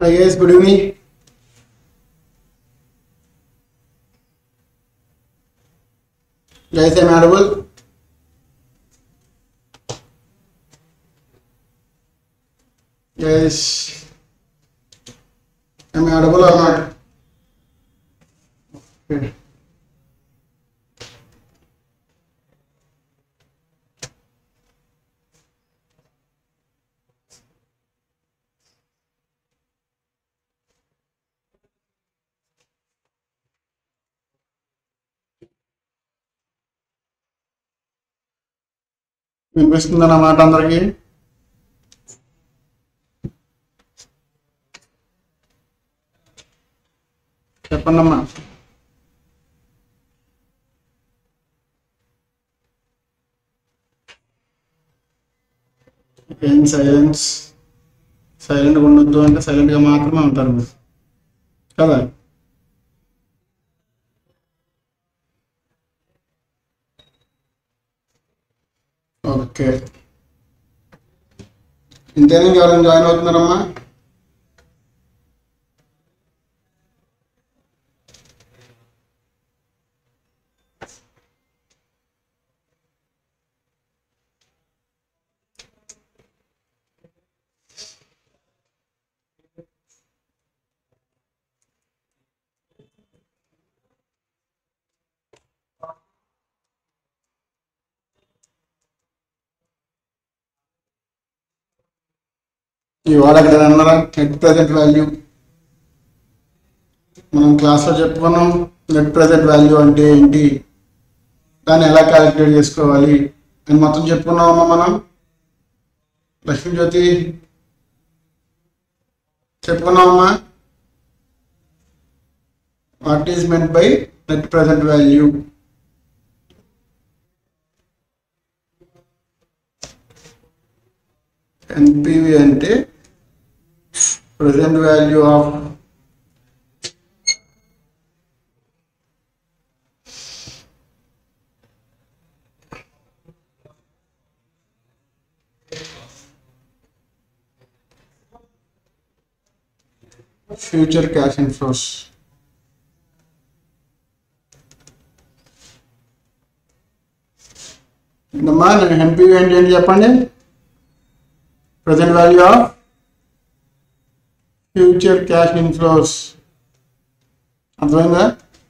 Hi guys, good evening. Guys, am I audible? Guys, am I audible or not? Okay. వినిపిస్తుందన్న మాట అందరికి చెప్పండమ్మా ఏం silence సైలెంట్గా ఉండొద్దు అంటే సైలెంట్గా మాత్రమే ఉంటారు మీరు కదా ఓకే ఇంతేనా ఎవరైనా జాయిన్ అవుతున్నారమ్మా ఇవాళ అక్కడ అన్నారా నెట్ ప్రజెంట్ వాల్యూ మనం క్లాస్లో చెప్పుకున్నాం నెట్ ప్రజెంట్ వాల్యూ అంటే ఏంటి దాన్ని ఎలా క్యాలిక్యులేట్ చేసుకోవాలి అని మొత్తం చెప్పుకున్నామమ్మా మనం లక్ష్మీజ్యోతి చెప్పుకున్నామమ్మా what is meant by net present value NPV అంటే present value of future cash inflows అమ్మా నేను ఎన్పివి ఏంటి ఏంటి చెప్పండి present value of future cash inflows అర్థమైందా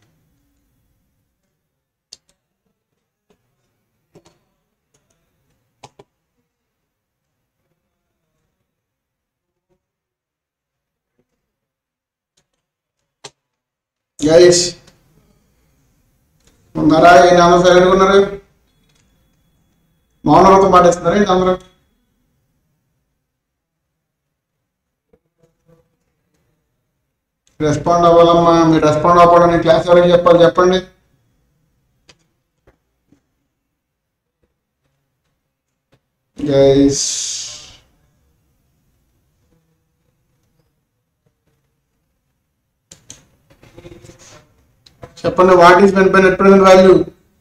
గైస్ ఉన్నారా ఏంటి అందరూ సైలెంట్గా ఉన్నారు మౌన వ్రతం పాటిస్తున్నారా ఏంటి అందరూ రెస్పాండ్ అవ్వాలమ్మా మీరు రెస్పాండ్ అవ్వడం నేను క్లాస్ ఎవరికి చెప్పాలి చెప్పండి గైస్ చెప్పండి what is meant by net present value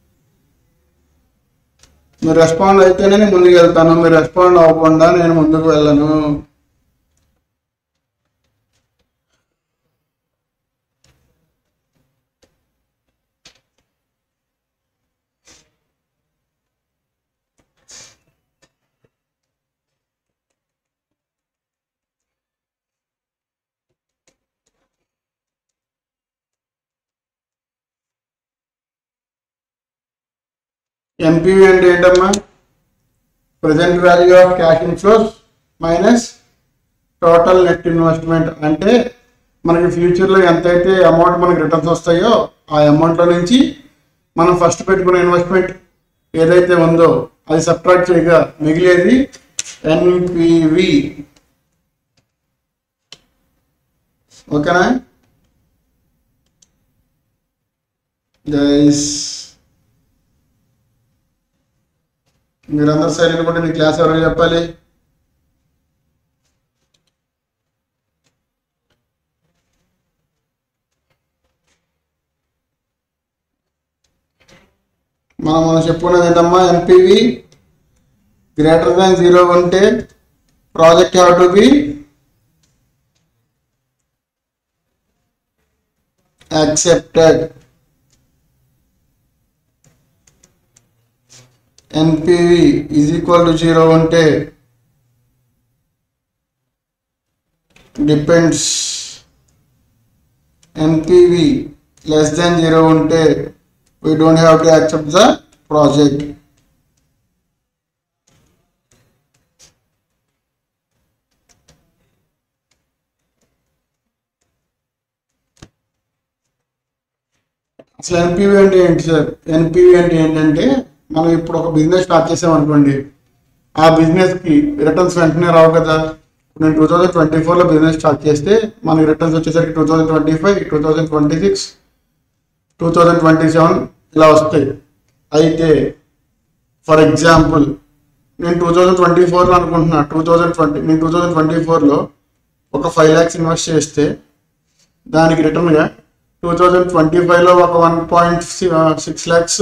మీరు రెస్పాండ్ అయితేనే నేను ముందుకు వెళ్తాను మీరు రెస్పాండ్ అవ్వకుండా నేను ముందుకు వెళ్ళను ఎంపీవి అంటే ఏంటమ్మా present value of cash inflows minus total net investment అంటే మనకి ఫ్యూచర్లో ఎంతైతే అమౌంట్ మనకి రిటర్న్స్ వస్తాయో ఆ అమౌంట్లో నుంచి మనం ఫస్ట్ పెట్టుకున్న ఇన్వెస్ట్మెంట్ ఏదైతే ఉందో అది సబ్ట్రాక్ట్ చేయగా మిగిలేది ఎన్పివి ఓకేనా గైస్ మీరందరూ సైలెంట్ కూడా నీ క్లాస్ ఎవరు చెప్పాలి మనం మనం చెప్పుకున్నది ఏంటమ్మా ఎంపీవి గ్రేటర్ దాన్ జీరో ఉంటే project have to be accepted NPV is equal to zero ఉంటే depends NPV less than zero ఉంటే we don't have to accept the project అసలు ఎన్పివి అంటే ఏంటి సార్ ఎన్పివి అంటే ఏంటంటే మనం ఇప్పుడు ఒక బిజినెస్ స్టార్ట్ చేసాం అనుకోండి ఆ బిజినెస్ కి రిటర్న్స్ వెంటనే రావు కదా ఇప్పుడు నేను టూ థౌజండ్ ట్వంటీ ఫోర్లో బిజినెస్ స్టార్ట్ చేస్తే మనకి రిటర్న్స్ వచ్చేసరికి two thousand twenty five two thousand twenty six two thousand twenty seven ఇలా వస్తాయి అయితే ఫర్ ఎగ్జాంపుల్ నేను టూ థౌజండ్ ట్వంటీ ఫోర్లో అనుకుంటున్నా టూ థౌజండ్ ట్వంటీ నేను టూ థౌజండ్ ట్వంటీ ఫోర్లో ఒక ఫైవ్ ల్యాక్స్ ఇన్వెస్ట్ చేస్తే దానికి రిటర్న్గా టూ థౌజండ్ ట్వంటీ ఫైవ్లో ఒక one point six lakhs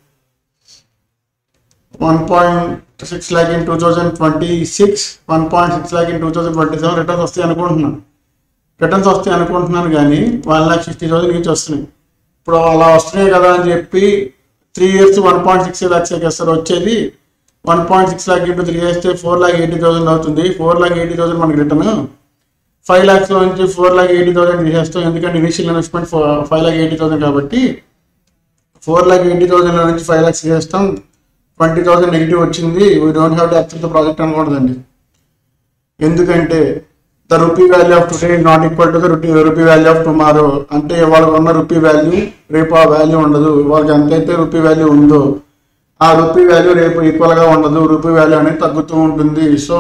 one point six lakh in two thousand twenty six one point six lakh in two thousand twenty seven returns వస్తాయి అనుకుంటున్నాను returns వస్తాయి అనుకుంటున్నాను కానీ వన్ ల్యాక్ సిక్స్టీ థౌసండ్ నుంచి వస్తున్నాయి ఇప్పుడు అలా వస్తున్నాయి కదా అని చెప్పి three years one point six lakhs వేస్తారు వచ్చేది one point six lakh into three వేస్తే ఫోర్ ల్యాక్ ఎయిటీ థౌసండ్ అవుతుంది ఫోర్ ల్యాక్ ఎయిటీ థౌసండ్ మనకి రిటర్న్ ఫైవ్ ల్యాక్స్లో నుంచి ఫోర్ ల్యాక్ ఎయిటీ థౌసండ్ తీసేస్తాం ఎందుకంటే initial investment five lakh eighty thousand కాబట్టి ఫోర్ ల్యాక్ ఎయిటీ థౌసండ్లో నుంచి ఫైవ్ ల్యాక్స్ చేస్తాం ట్వంటీ థౌసండ్ నెగిటివ్ వచ్చింది we don't have to accept the project అనకూడదండి ఎందుకంటే the rupee value of today is not equal to the rupee rupee value of tomorrow అంటే ఇవాళ ఉన్న రూపీ వాల్యూ రేపు ఆ వాల్యూ ఉండదు ఇవాళకి ఎంతైతే రూపీ వాల్యూ ఉందో ఆ రూపీ వాల్యూ రేపు ఈక్వల్ గా ఉండదు రూపీ వాల్యూ అనేది తగ్గుతూ ఉంటుంది so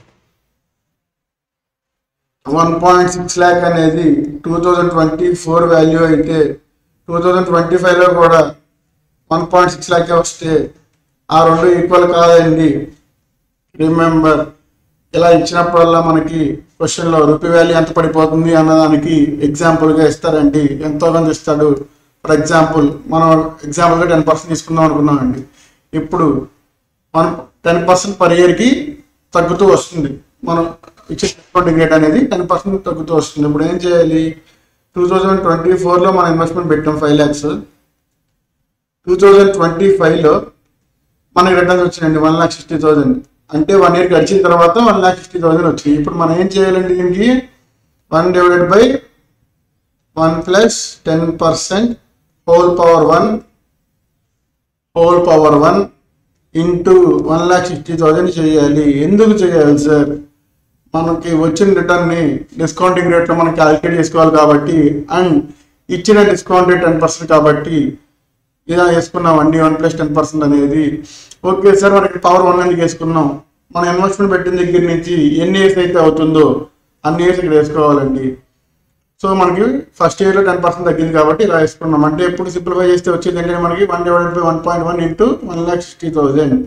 one point six lakh అనేది two thousand twenty four value అయితే టూ థౌజండ్ ట్వంటీ ఫైవ్లో కూడా వన్ పాయింట్ సిక్స్ ల్యాక్ వస్తే ఆ రెండు ఈక్వల్ కాదండి రిమెంబర్ ఇలా ఇచ్చినప్పుడల్లా మనకి క్వశ్చన్లో రూపీ వాల్యూ ఎంత పడిపోతుంది అన్నదానికి ఎగ్జాంపుల్గా ఇస్తారండి ఎంతో కొంత ఇస్తాడు ఫర్ ఎగ్జాంపుల్ మనం ఎగ్జాంపుల్గా టెన్ పర్సెంట్ తీసుకుందాం అనుకున్నామండి ఇప్పుడు మనం టెన్ పర్సెంట్ పర్ ఇయర్కి తగ్గుతూ వస్తుంది మనం ఇచ్చే డిస్కౌంటింగ్ రేట్ అనేది టెన్ పర్సెంట్ తగ్గుతూ వస్తుంది ఇప్పుడు ఏం చేయాలి టూ థౌజండ్ ట్వంటీ ఫోర్లో మనం ఇన్వెస్ట్మెంట్ పెట్టాం five lakhs two thousand twenty ఫైవ్లో మనకి రిటర్న్స్ వచ్చినాయండి వన్ లాక్ సిక్స్టీ థౌసండ్ అంటే వన్ ఇయర్ గడిచిన తర్వాత వన్ లాక్ సిక్స్టీ థౌసండ్ వచ్చింది ఇప్పుడు మనం ఏం చేయాలండి దీనికి one divided by one plus ten percent whole power one whole power one into one lakh sixty thousand చేయాలి ఎందుకు చేయాలి సార్ మనకి వచ్చిన రిటర్న్ని డిస్కౌంటింగ్ రేట్లో మనం క్యాలిక్యులేట్ చేసుకోవాలి కాబట్టి అండ్ ఇచ్చిన డిస్కౌంట్ రేట్ టెన్ పర్సెంట్ కాబట్టి ఇలా వేసుకున్నాం అండి వన్ ప్లస్ టెన్ పర్సెంట్ అనేది ఓకే సార్ మనకి పవర్ వన్ ఎందుకు వేసుకున్నాం మనం ఇన్వెస్ట్మెంట్ పెట్టిన దగ్గర నుంచి ఎన్ని ఇయర్స్ అయితే అవుతుందో అన్ని ఇయర్స్ ఇక్కడ వేసుకోవాలండి సో మనకి ఫస్ట్ ఇయర్లో టెన్ పర్సెంట్ తగ్గింది కాబట్టి ఇలా వేసుకున్నాం అంటే ఎప్పుడు సింప్లిఫై చేస్తే వచ్చేది ఏంటంటే మనకి one divided by one point one into one lakh sixty thousand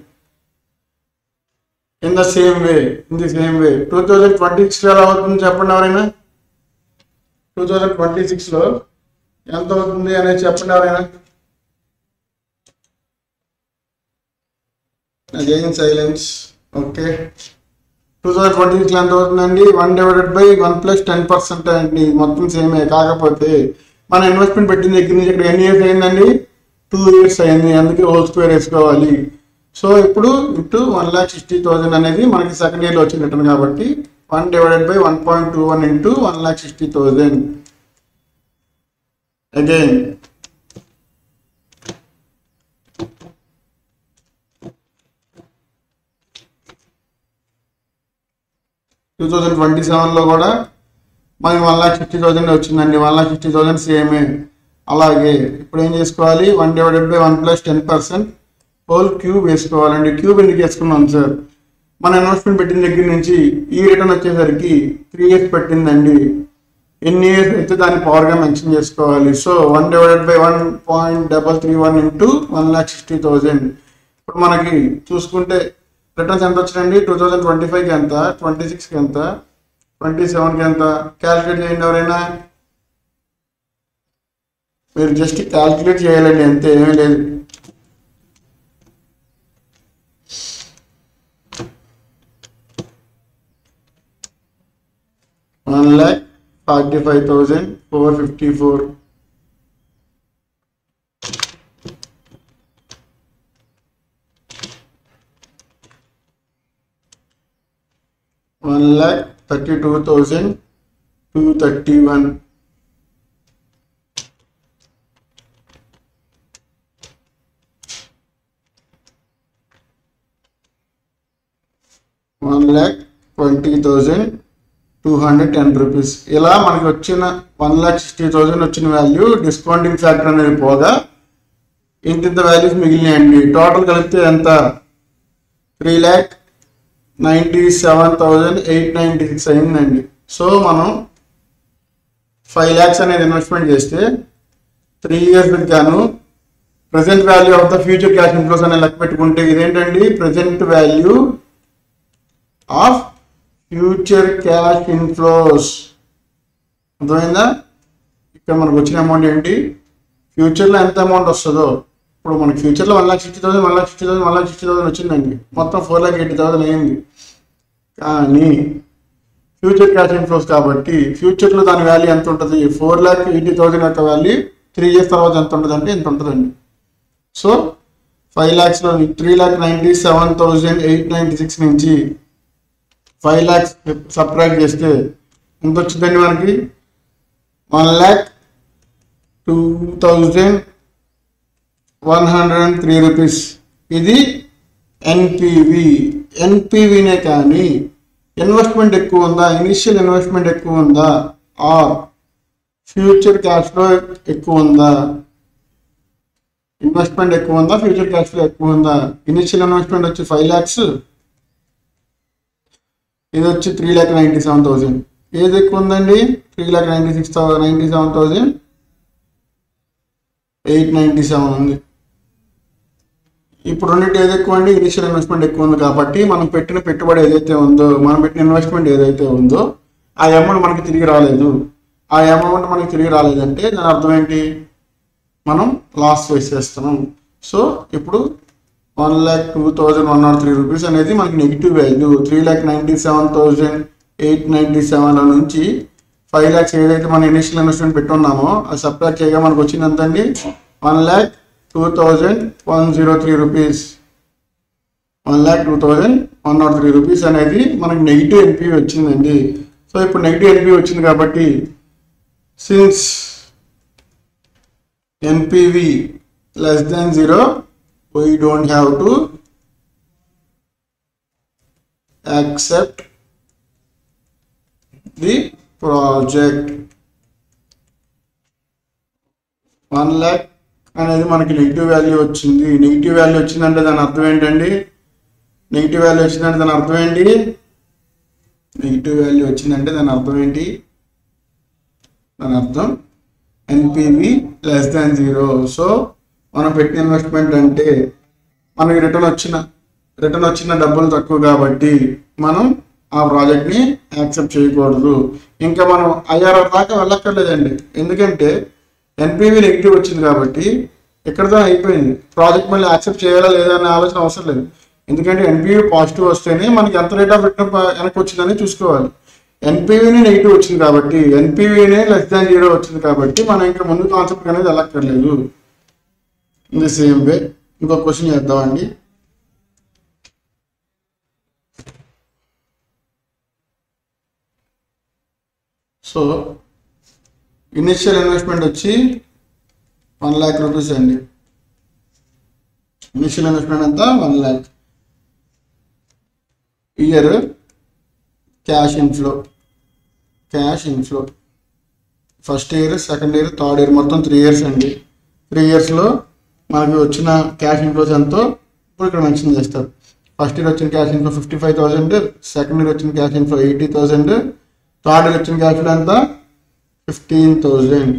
in the same way in the same way two thousand twenty సిక్స్లో ఎలా అవుతుంది చెప్పండి ఎవరైనా టూ థౌజండ్ ట్వంటీ సిక్స్లో ఎంత అవుతుంది అనేది చెప్పండి ఎవరైనా again silence okay two thousand twenty సిక్స్లో ఎంత అవుతుందండి one divided by one plus ten percent అండి మొత్తం సేమే కాకపోతే మన ఇన్వెస్ట్మెంట్ పెట్టిన దగ్గర నుంచి ఇక్కడ ఎన్ని ఇయర్స్ అయిందండి టూ ఇయర్స్ అయింది అందుకే హోల్ స్క్వేర్ వేసుకోవాలి సో ఇప్పుడు into one lakh sixty thousand అనేది మనకి సెకండ్ ఇయర్లో వచ్చిన రిటర్న్ కాబట్టి one divided by one point two one into one lakh sixty thousand again two thousand twenty సెవెన్లో కూడా మనకి వన్ లాక్ ఫిఫ్టీ థౌసండ్ వచ్చిందండి వన్ లాక్ ఫిఫ్టీ థౌసండ్ సేమే అలాగే ఇప్పుడు ఏం చేసుకోవాలి one divided by one plus ten percent whole cube వేసుకోవాలండి క్యూబ్ ఎందుకు వేసుకున్నాం సార్ మన ఇన్వెస్ట్మెంట్ పెట్టిన దగ్గర నుంచి ఈ రిటర్న్ వచ్చేసరికి త్రీ ఇయర్స్ పెట్టిందండి ఎన్ని ఇయర్స్ అయితే దాన్ని పవర్గా మెన్షన్ చేసుకోవాలి so one divided by one point double three one into one lakh sixty thousand ఇప్పుడు మనకి చూసుకుంటే రిటర్న్స్ ఎంత వచ్చినాయండి టూ థౌజండ్ ట్వంటీ ఫైవ్కి ఎంత ట్వంటీ సిక్స్కి ఎంత ట్వంటీ సెవెన్కి ఎంత క్యాలిక్యులేట్ చేయండి ఎవరైనా మీరు జస్ట్ క్యాలిక్యులేట్ చేయాలండి అంతే ఏమీ లేదు one lakh forty five thousand four fifty four lakh thirty two thousand two thirty one one lakh twenty thousand two hundred ten rupees ఇలా మనకి వచ్చిన వన్ ల్యాక్ సిక్స్టీ థౌజండ్ వచ్చిన వాల్యూ డిస్కౌంటింగ్ ఫ్యాక్టర్ అనేది పోగా ఇంత ఇంత వాల్యూస్ మిగిలినాయండి టోటల్ కలిపితే ఎంత three lakh ninety seven thousand eight ninety six అయిందండి సో మనం ఫైవ్ ల్యాక్స్ అనేది ఇన్వెస్ట్మెంట్ చేస్తే త్రీ ఇయర్స్ గాను present value of the future cash inflows అనే లెక్క పెట్టుకుంటే ఇదేంటండి present value of future cash inflows అర్థమైందా ఇక్కడ మనకు వచ్చిన అమౌంట్ ఏంటి ఫ్యూచర్లో ఎంత అమౌంట్ వస్తుందో ఇప్పుడు మనకి ఫ్యూచర్లో one lakh sixty thousand one lakh sixty thousand one lakh sixty thousand వచ్చిందండి మొత్తం ఫోర్ లాక్ ఎయిటీ థౌసండ్ అయింది కానీ ఫ్యూచర్ క్యాష్ ఇన్ఫ్లోస్ కాబట్టి ఫ్యూచర్లో దాని వాల్యూ ఎంత ఉంటుంది ఫోర్ ల్యాక్ ఎయిటీ థౌసండ్ యొక్క వాల్యూ త్రీ ఇయర్స్ తర్వాత ఎంత ఉంటుంది అంటే ఎంత ఉంటుందండి సో ఫైవ్ ల్యాక్స్లో three lakh ninety seven thousand eight ninety six నుంచి ఫైవ్ ల్యాక్స్ సబ్ట్రాక్ట్ చేస్తే ఎంత వచ్చిందండి మనకి one lakh two thousand one hundred and three rupees ఇది ఎన్పివి ఎన్పివినే కానీ ఇన్వెస్ట్మెంట్ ఎక్కువ ఉందా ఇనిషియల్ ఇన్వెస్ట్మెంట్ ఎక్కువ ఉందా ఆర్ ఫ్యూచర్ క్యాష్ ఫ్లో ఎక్కువ ఉందా ఇన్వెస్ట్మెంట్ ఎక్కువ ఉందా ఫ్యూచర్ క్యాష్ ఫ్లో ఎక్కువ ఉందా ఇనిషియల్ ఇన్వెస్ట్మెంట్ వచ్చి ఫైవ్ ల్యాక్స్ ఇది వచ్చి three lakh ninety seven thousand ఏది ఎక్కువ ఉందండి three lakh ninety six thousand ninety seven thousand eight ninety seven ఉంది ఇప్పుడు రెండింటి ఏది ఎక్కువ అండి ఇనిషియల్ ఇన్వెస్ట్మెంట్ ఎక్కువ ఉంది కాబట్టి మనం పెట్టిన పెట్టుబడి ఏదైతే ఉందో మనం పెట్టిన ఇన్వెస్ట్మెంట్ ఏదైతే ఉందో ఆ అమౌంట్ మనకి తిరిగి రాలేదు ఆ అమౌంట్ మనకి తిరిగి రాలేదంటే దాని అర్థం ఏంటి మనం లాస్ వేసేస్తున్నాం సో ఇప్పుడు one lakh two thousand one nought three rupees అనేది మనకి negative value three lakh ninety seven thousand eight ninety seven నుంచి ఫైవ్ ల్యాక్స్ ఏదైతే మనం ఇనిషియల్ ఇన్వెస్ట్మెంట్ పెట్టున్నామో అది సబ్ట్రాక్ట్ చేయగా మనకు వచ్చింది ఎంతండి one lakh two thousand one zero three rupees one lakh two thousand one nought three rupees అనేది మనకి నెగిటివ్ ఎన్పి వచ్చిందండి సో ఇప్పుడు నెగిటివ్ ఎన్పి వచ్చింది కాబట్టి since NPV less than zero we don't have to accept the project one lakh అనేది మనకి negative value వచ్చింది negative value వచ్చిందంటే దాని అర్థం ఏంటండి నెగిటివ్ వాల్యూ వచ్చిందంటే దాని అర్థం ఏంటి నెగిటివ్ వాల్యూ వచ్చిందంటే దాని అర్థం ఏంటి దాని అర్థం NPV less than zero so మనం పెట్టిన ఇన్వెస్ట్మెంట్ అంటే మనకి రిటర్న్ వచ్చిన రిటర్న్ వచ్చిన డబ్బులు తక్కువ కాబట్టి మనం ఆ ప్రాజెక్ట్ని యాక్సెప్ట్ చేయకూడదు ఇంకా మనం ఐఆర్ఆర్ దాకా వెళ్ళక్కర్లేదండి ఎందుకంటే ఎన్పివి నెగిటివ్ వచ్చింది కాబట్టి ఇక్కడతో అయిపోయింది ప్రాజెక్ట్ మళ్ళీ యాక్సెప్ట్ చేయాలా లేదా అనే ఆలోచన అవసరం లేదు ఎందుకంటే ఎన్పివి పాజిటివ్ వస్తేనే మనకి ఎంత రేట్ ఆఫ్ రిటర్న్ వెనక్కి వచ్చిందని చూసుకోవాలి ఎన్పివిని నెగిటివ్ వచ్చింది కాబట్టి ఎన్పివినే లెస్ దాన్ జీరో వచ్చింది కాబట్టి మనం ఇంకా ముందు కాన్సెప్ట్ అనేది వెళ్ళక్కర్లేదు ఇన్ ద సేమ్ వే ఇంకో క్వశ్చన్ చేద్దామండి సో ఇనిషియల్ ఇన్వెస్ట్మెంట్ వచ్చి వన్ ల్యాక్ రూపీస్ అండి ఇనిషియల్ ఇన్వెస్ట్మెంట్ అంతా one lakh year cash inflow cash inflow first year second year third year మొత్తం త్రీ ఇయర్స్ అండి త్రీ ఇయర్స్లో మనకి వచ్చిన క్యాష్ ఇన్ఫ్లోస్ ఎంతో ఇప్పుడు ఇక్కడ మెన్షన్ చేస్తారు ఫస్ట్ ఇయర్ వచ్చిన cash inflow fifty five thousand second year వచ్చిన cash inflow eighty thousand third year వచ్చిన క్యాష్ ఫ్లో ఎంత fifteen thousand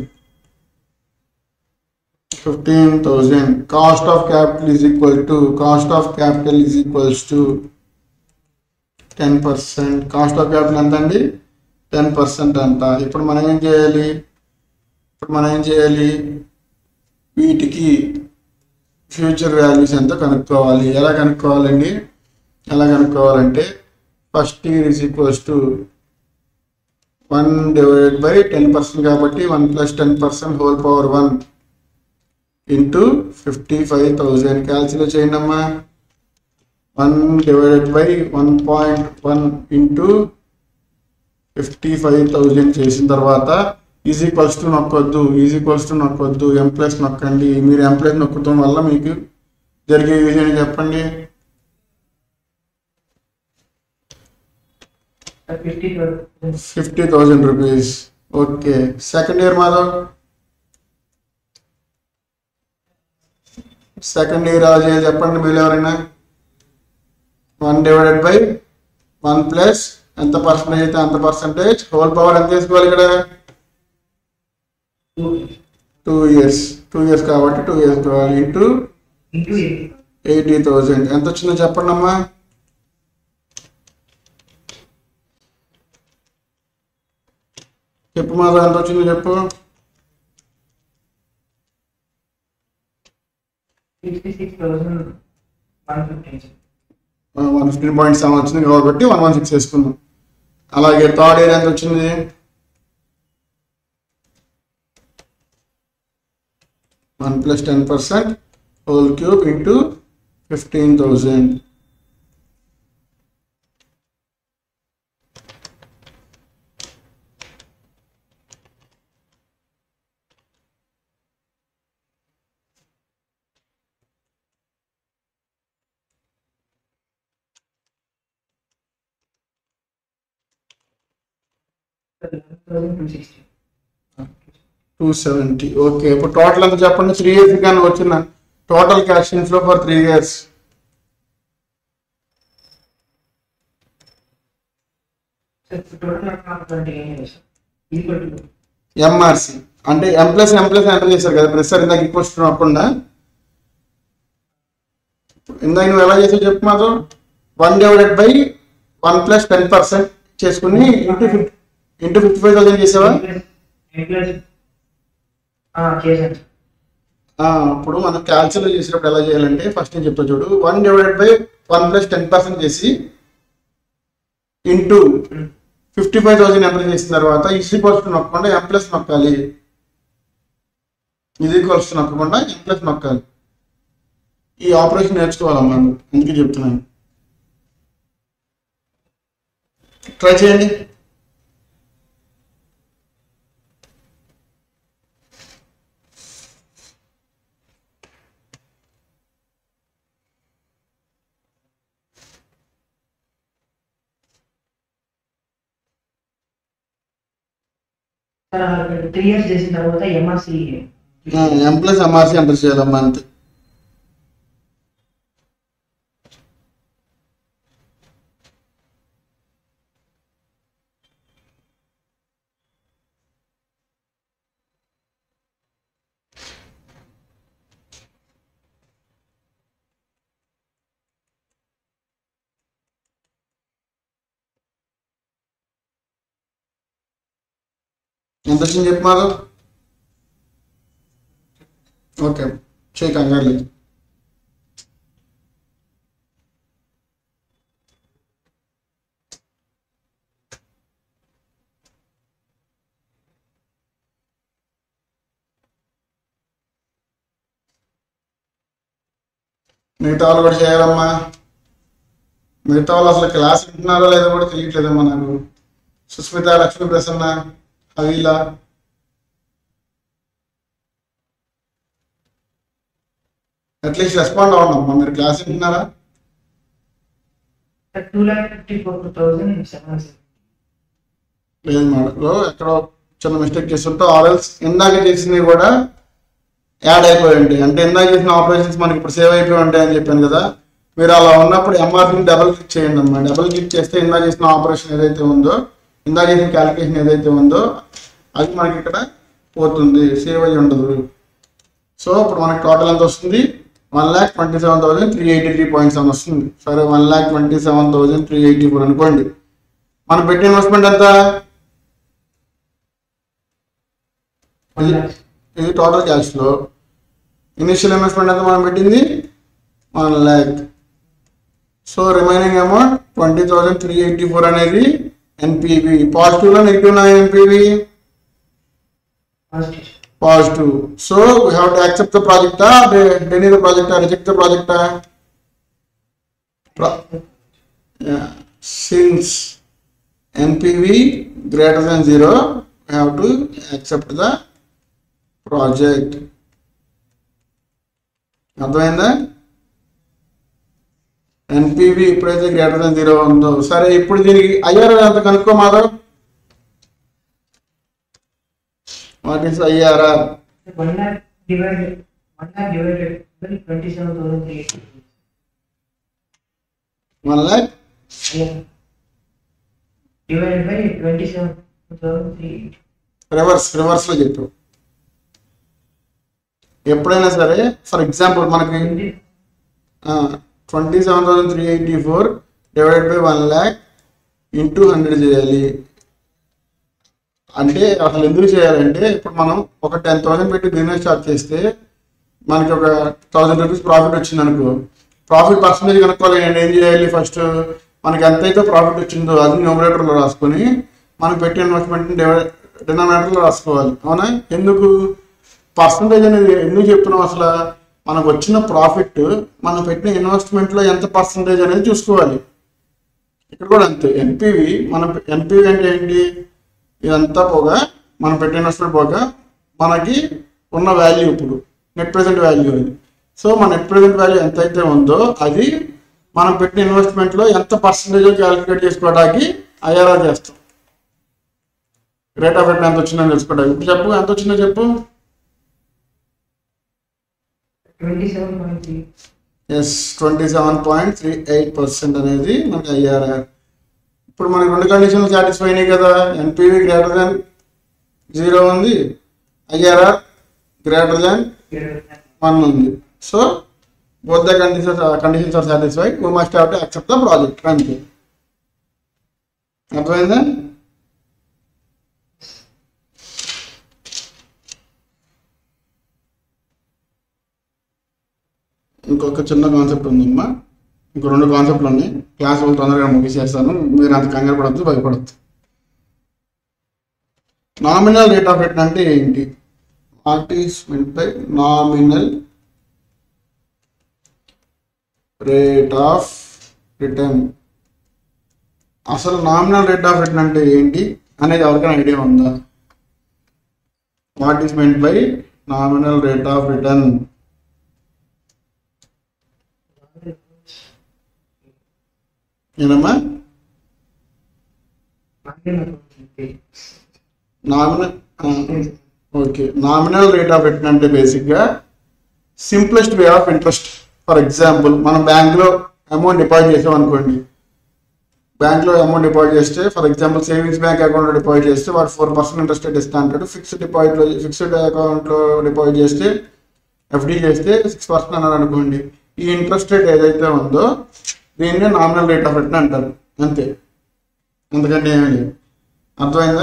fifteen thousand cost of capital is equal to cost of capital is equals to ten percent cost of capital ఎంత అండి ten percent అంట ఇప్పుడు మనం ఏం చేయాలి ఇప్పుడు మనం ఏం చేయాలి వీటికి ఫ్యూచర్ వాల్యూస్ ఎంత కనుక్కోవాలి ఎలా కనుక్కోవాలండి ఎలా కనుక్కోవాలంటే first year is equals to one divided by ten percent కాబట్టి one plus ten percent whole power one into fifty five thousand calculate చేయండి అమ్మా one divided by one point one into fifty five thousand చేసిన తర్వాత easy equals to నొక్కొద్దు easy equals to నొక్కొద్దు M plus నొక్కండి మీరు employees నొక్కడం వల్ల మీకు జరిగే యూజ్ అని చెప్పండి fifty thousand fifty thousand rupees okay second year Madhav second year అలా చేయాలి చెప్పండి మీరు ఎవరైనా one divided by one plus ఎంత పర్సంటేజ్ అయితే అంత పర్సంటేజ్ హోల్ పవర్ ఎంత తీసుకోవాలి ఇక్కడ two two years two years కాబట్టి టూ ఇయర్స్ కావాలి ఇంటూ ఇంటూ ఎయిటీ థౌజండ్ ఎంత వచ్చిందో చెప్పండి అమ్మా చెప్పు మాధవ్ ఎంత వచ్చిందో చెప్పు sixty six thousand one fifty one fifteen point seven వచ్చింది కాబట్టి వన్ వన్ సిక్స్ వేసుకుందాం అలాగే థర్డ్ ఇయర్ ఎంత వచ్చింది one plus ten percent whole cube into fifteen thousand thousand two sixty two seventy okay ఇప్పుడు టోటల్ ఎంత చెప్పండి త్రీ ఇయర్స్ కానీ వచ్చిన total cash inflow for three years sir total amount అంటే ఏం లేదు సార్ ఈక్వల్ టు ఎంఆర్సి అంటే M plus M plus enter చేశారు కదా ప్రతిసారి ఇందాక ఈక్వల్స్ రాకుండా ఇందాక నువ్వు ఎలా చేసావు చెప్పు మాతో one divided by one plus ten percent చేసుకుని into fifty into fifty five thousand చేసావా ప్లస్ చేశాను సార్ ఆ, ఇప్పుడు మనం క్యాల్కులేట్ చేసినప్పుడు ఎలా చేయాలంటే ఫస్ట్ నేను చెప్తా చూడు one divided by one plus ten percent చేసి into fifty five thousand enter చేసిన తర్వాత ఈజీ ఈక్వల్స్ నొక్కకుండా ఎం ప్లస్ నొక్కాలి ఈజీ ఈక్వల్స్ నొక్కకుండా ఎం ప్లస్ నొక్కాలి ఈ ఆపరేషన్ నేర్చుకోవాలమ్మా అందుకే చెప్తున్నాను ట్రై చేయండి సార్ త్రీ ఇయర్స్ చేసిన తర్వాత MRC M plus MRC enter చేయాలమ్మా అంతే ఎంత వచ్చింది చెప్పు మాధవ్ ఓకే చేయి కంగారు లేదు మిగతా వాళ్ళు కూడా చేయాలమ్మా మిగతా వాళ్ళు అసలు క్లాస్ వింటున్నారో లేదో కూడా తెలియట్లేదమ్మా నాకు సుస్మిత లక్ష్మీ ప్రసన్న హవీలా అట్లీస్ట్ రెస్పాండ్ అవ్వండి మీరు క్లాస్ వింటున్నారా two lakh fifty four thousand seven లేదు మేడం ఎక్కడో చిన్న మిస్టేక్ చేస్తుంటే ఆర్ఎల్స్ ఇందాక చేసినవి కూడా యాడ్ అయిపోయి ఉంటాయి అంటే ఇందాక చేసిన ఆపరేషన్స్ మనకి ఇప్పుడు సేవ్ అయిపోయి ఉంటాయి అని చెప్పాను కదా మీరు అలా ఉన్నప్పుడు ఎంఆర్సీని డబుల్ క్లిక్ చేయండి అమ్మా డబుల్ క్లిక్ చేస్తే ఇందాక చేసిన ఆపరేషన్ ఏదైతే ఉందో ఇందాక చేసిన క్యాలిక్యులేషన్ ఏదైతే ఉందో అది మనకి ఇక్కడ పోతుంది సేవ్ అయ్యి ఉండదు సో ఇప్పుడు మనకి టోటల్ ఎంత వస్తుంది one lakh twenty seven thousand three eighty three point seven వస్తుంది సరే one lakh twenty seven thousand three eighty four అనుకోండి మనం పెట్టిన ఇన్వెస్ట్మెంట్ ఎంత వన్ ల్యాక్స్ ఇది టోటల్ క్యాష్లో ఇనిషియల్ ఇన్వెస్ట్మెంట్ ఎంత మనం పెట్టింది one lakh so remaining amount twenty thousand three eighty four అనేది ఎన్పివి పాజిటివ్లో నెగిటివ్ నా NPV positive positive so we have to accept the ప్రాజెక్టా డెనీ ద ప్రాజెక్టా రిజెక్ట్ ద ప్రాజెక్టా since NPV greater than zero have to accept the project అర్థమైందా NPV ఎప్పుడైతే greater than zero ఉందో సరే ఇప్పుడు దీనికి ఐఆర్ఆర్ ఎంత కనుక్కో Madhav what is IRR one lakh divided one lakh divided by twenty seven thousand three eighty one lakh divided by twenty seven thousand three eighty reverse రివర్స్లో చెప్పు ఎప్పుడైనా సరే ఫర్ ఎగ్జాంపుల్ మనకి twenty seven thousand three eighty four divided by one lakh into hundred చేయాలి అంటే అసలు ఎందుకు చేయాలంటే ఇప్పుడు మనం ఒక టెన్ థౌసండ్ పెట్టి బిజినెస్ స్టార్ట్ చేస్తే మనకి ఒక థౌసండ్ రూపీస్ ప్రాఫిట్ వచ్చింది అనుకో ప్రాఫిట్ పర్సంటేజ్ కనుక్కోవాలి నేను ఏం చేయాలి ఫస్ట్ మనకి ఎంతైతే ప్రాఫిట్ వచ్చిందో అది న్యూమరేటర్లో రాసుకొని మనం పెట్టిన ఇన్వెస్ట్మెంట్ డినామినేటర్లో రాసుకోవాలి అవునా ఎందుకు పర్సంటేజ్ అనేది ఎందుకు చెప్తున్నాం అసలు మనకు వచ్చిన ప్రాఫిట్ మనం పెట్టిన ఇన్వెస్ట్మెంట్లో ఎంత పర్సంటేజ్ అనేది చూసుకోవాలి ఇక్కడ కూడా అంతే ఎన్పివి మన ఎన్పివి అంటే ఏంటి ఇదంతా పోగా మనం పెట్టిన ఇన్వెస్ట్మెంట్ పోగా మనకి ఉన్న వాల్యూ ఇప్పుడు నెట్ ప్రెసెంట్ వాల్యూ అది సో మన నెట్ ప్రెసెంట్ వాల్యూ ఎంత అయితే ఉందో అది మనం పెట్టిన ఇన్వెస్ట్మెంట్లో ఎంత పర్సంటేజ్ క్యాలిక్యులేట్ చేసుకోవడానికి ఐఆర్ఆర్ చేస్తాం రేట్ ఆఫ్ రిటర్న్ ఎంత వచ్చిందని తెలుసుకోవడానికి ఇప్పుడు చెప్పు ఎంత వచ్చిందో చెప్పు ట్వంటీ సెవెన్ పాయింట్ త్రీ ఎస్ twenty seven point three eight percent అనేది మనకి ఐఆర్ఆర్ ఇప్పుడు మనకి రెండు కండిషన్లు సాటిస్ఫై అయినాయి కదా ఎన్పివి గ్రేటర్ దాన్ జీరో ఉంది ఐఆర్ఆర్ గ్రేటర్ దాన్ వన్ ఉంది so both the conditions conditions are satisfied we must have to accept the project అంతే అర్థమైందా ఇంకొక చిన్న కాన్సెప్ట్ ఉందమ్మా ఇంకో రెండు కాన్సెప్ట్లు ఉన్నాయి క్లాస్ వాళ్ళు తొందరగా ముగిసేస్తాను మీరు అంత కంగారు పడద్దు భయపడద్దు నామినల్ రేట్ ఆఫ్ రిటర్న్ అంటే ఏంటి what is mean by nominal rate of return అసలు నామినల్ రేట్ ఆఫ్ రిటర్న్ అంటే ఏంటి అనేది ఎవరికైనా ఐడియా ఉందా what is meant by nominal rate of return ఏనమ్మా nominal okay nominal rate of return అంటే బేసిక్గా simplest way of interest for example మనం బ్యాంక్లో అమౌంట్ డిపాజిట్ చేసాం అనుకోండి బ్యాంక్లో అమౌంట్ డిపాజిట్ చేస్తే ఫర్ ఎగ్జాంపుల్ సేవింగ్స్ బ్యాంక్ అకౌంట్లో డిపాజిట్ చేస్తే వాడు ఫోర్ పర్సెంట్ ఇంట్రెస్ట్ రేట్ ఇస్తా అంటాడు ఫిక్స్డ్ డిపాజిట్లో ఫిక్స్డ్ అకౌంట్లో డిపాజిట్ చేస్తే ఎఫ్డి చేస్తే సిక్స్ పర్సెంట్ అన్నారు అనుకోండి ఈ ఇంట్రెస్ట్ రేట్ ఏదైతే ఉందో దీన్నే నామినల్ రేట్ ఆఫ్ రిటర్న్ అంటారు అంతే ఎందుకంటే ఏమీ లేదు అర్థమైందా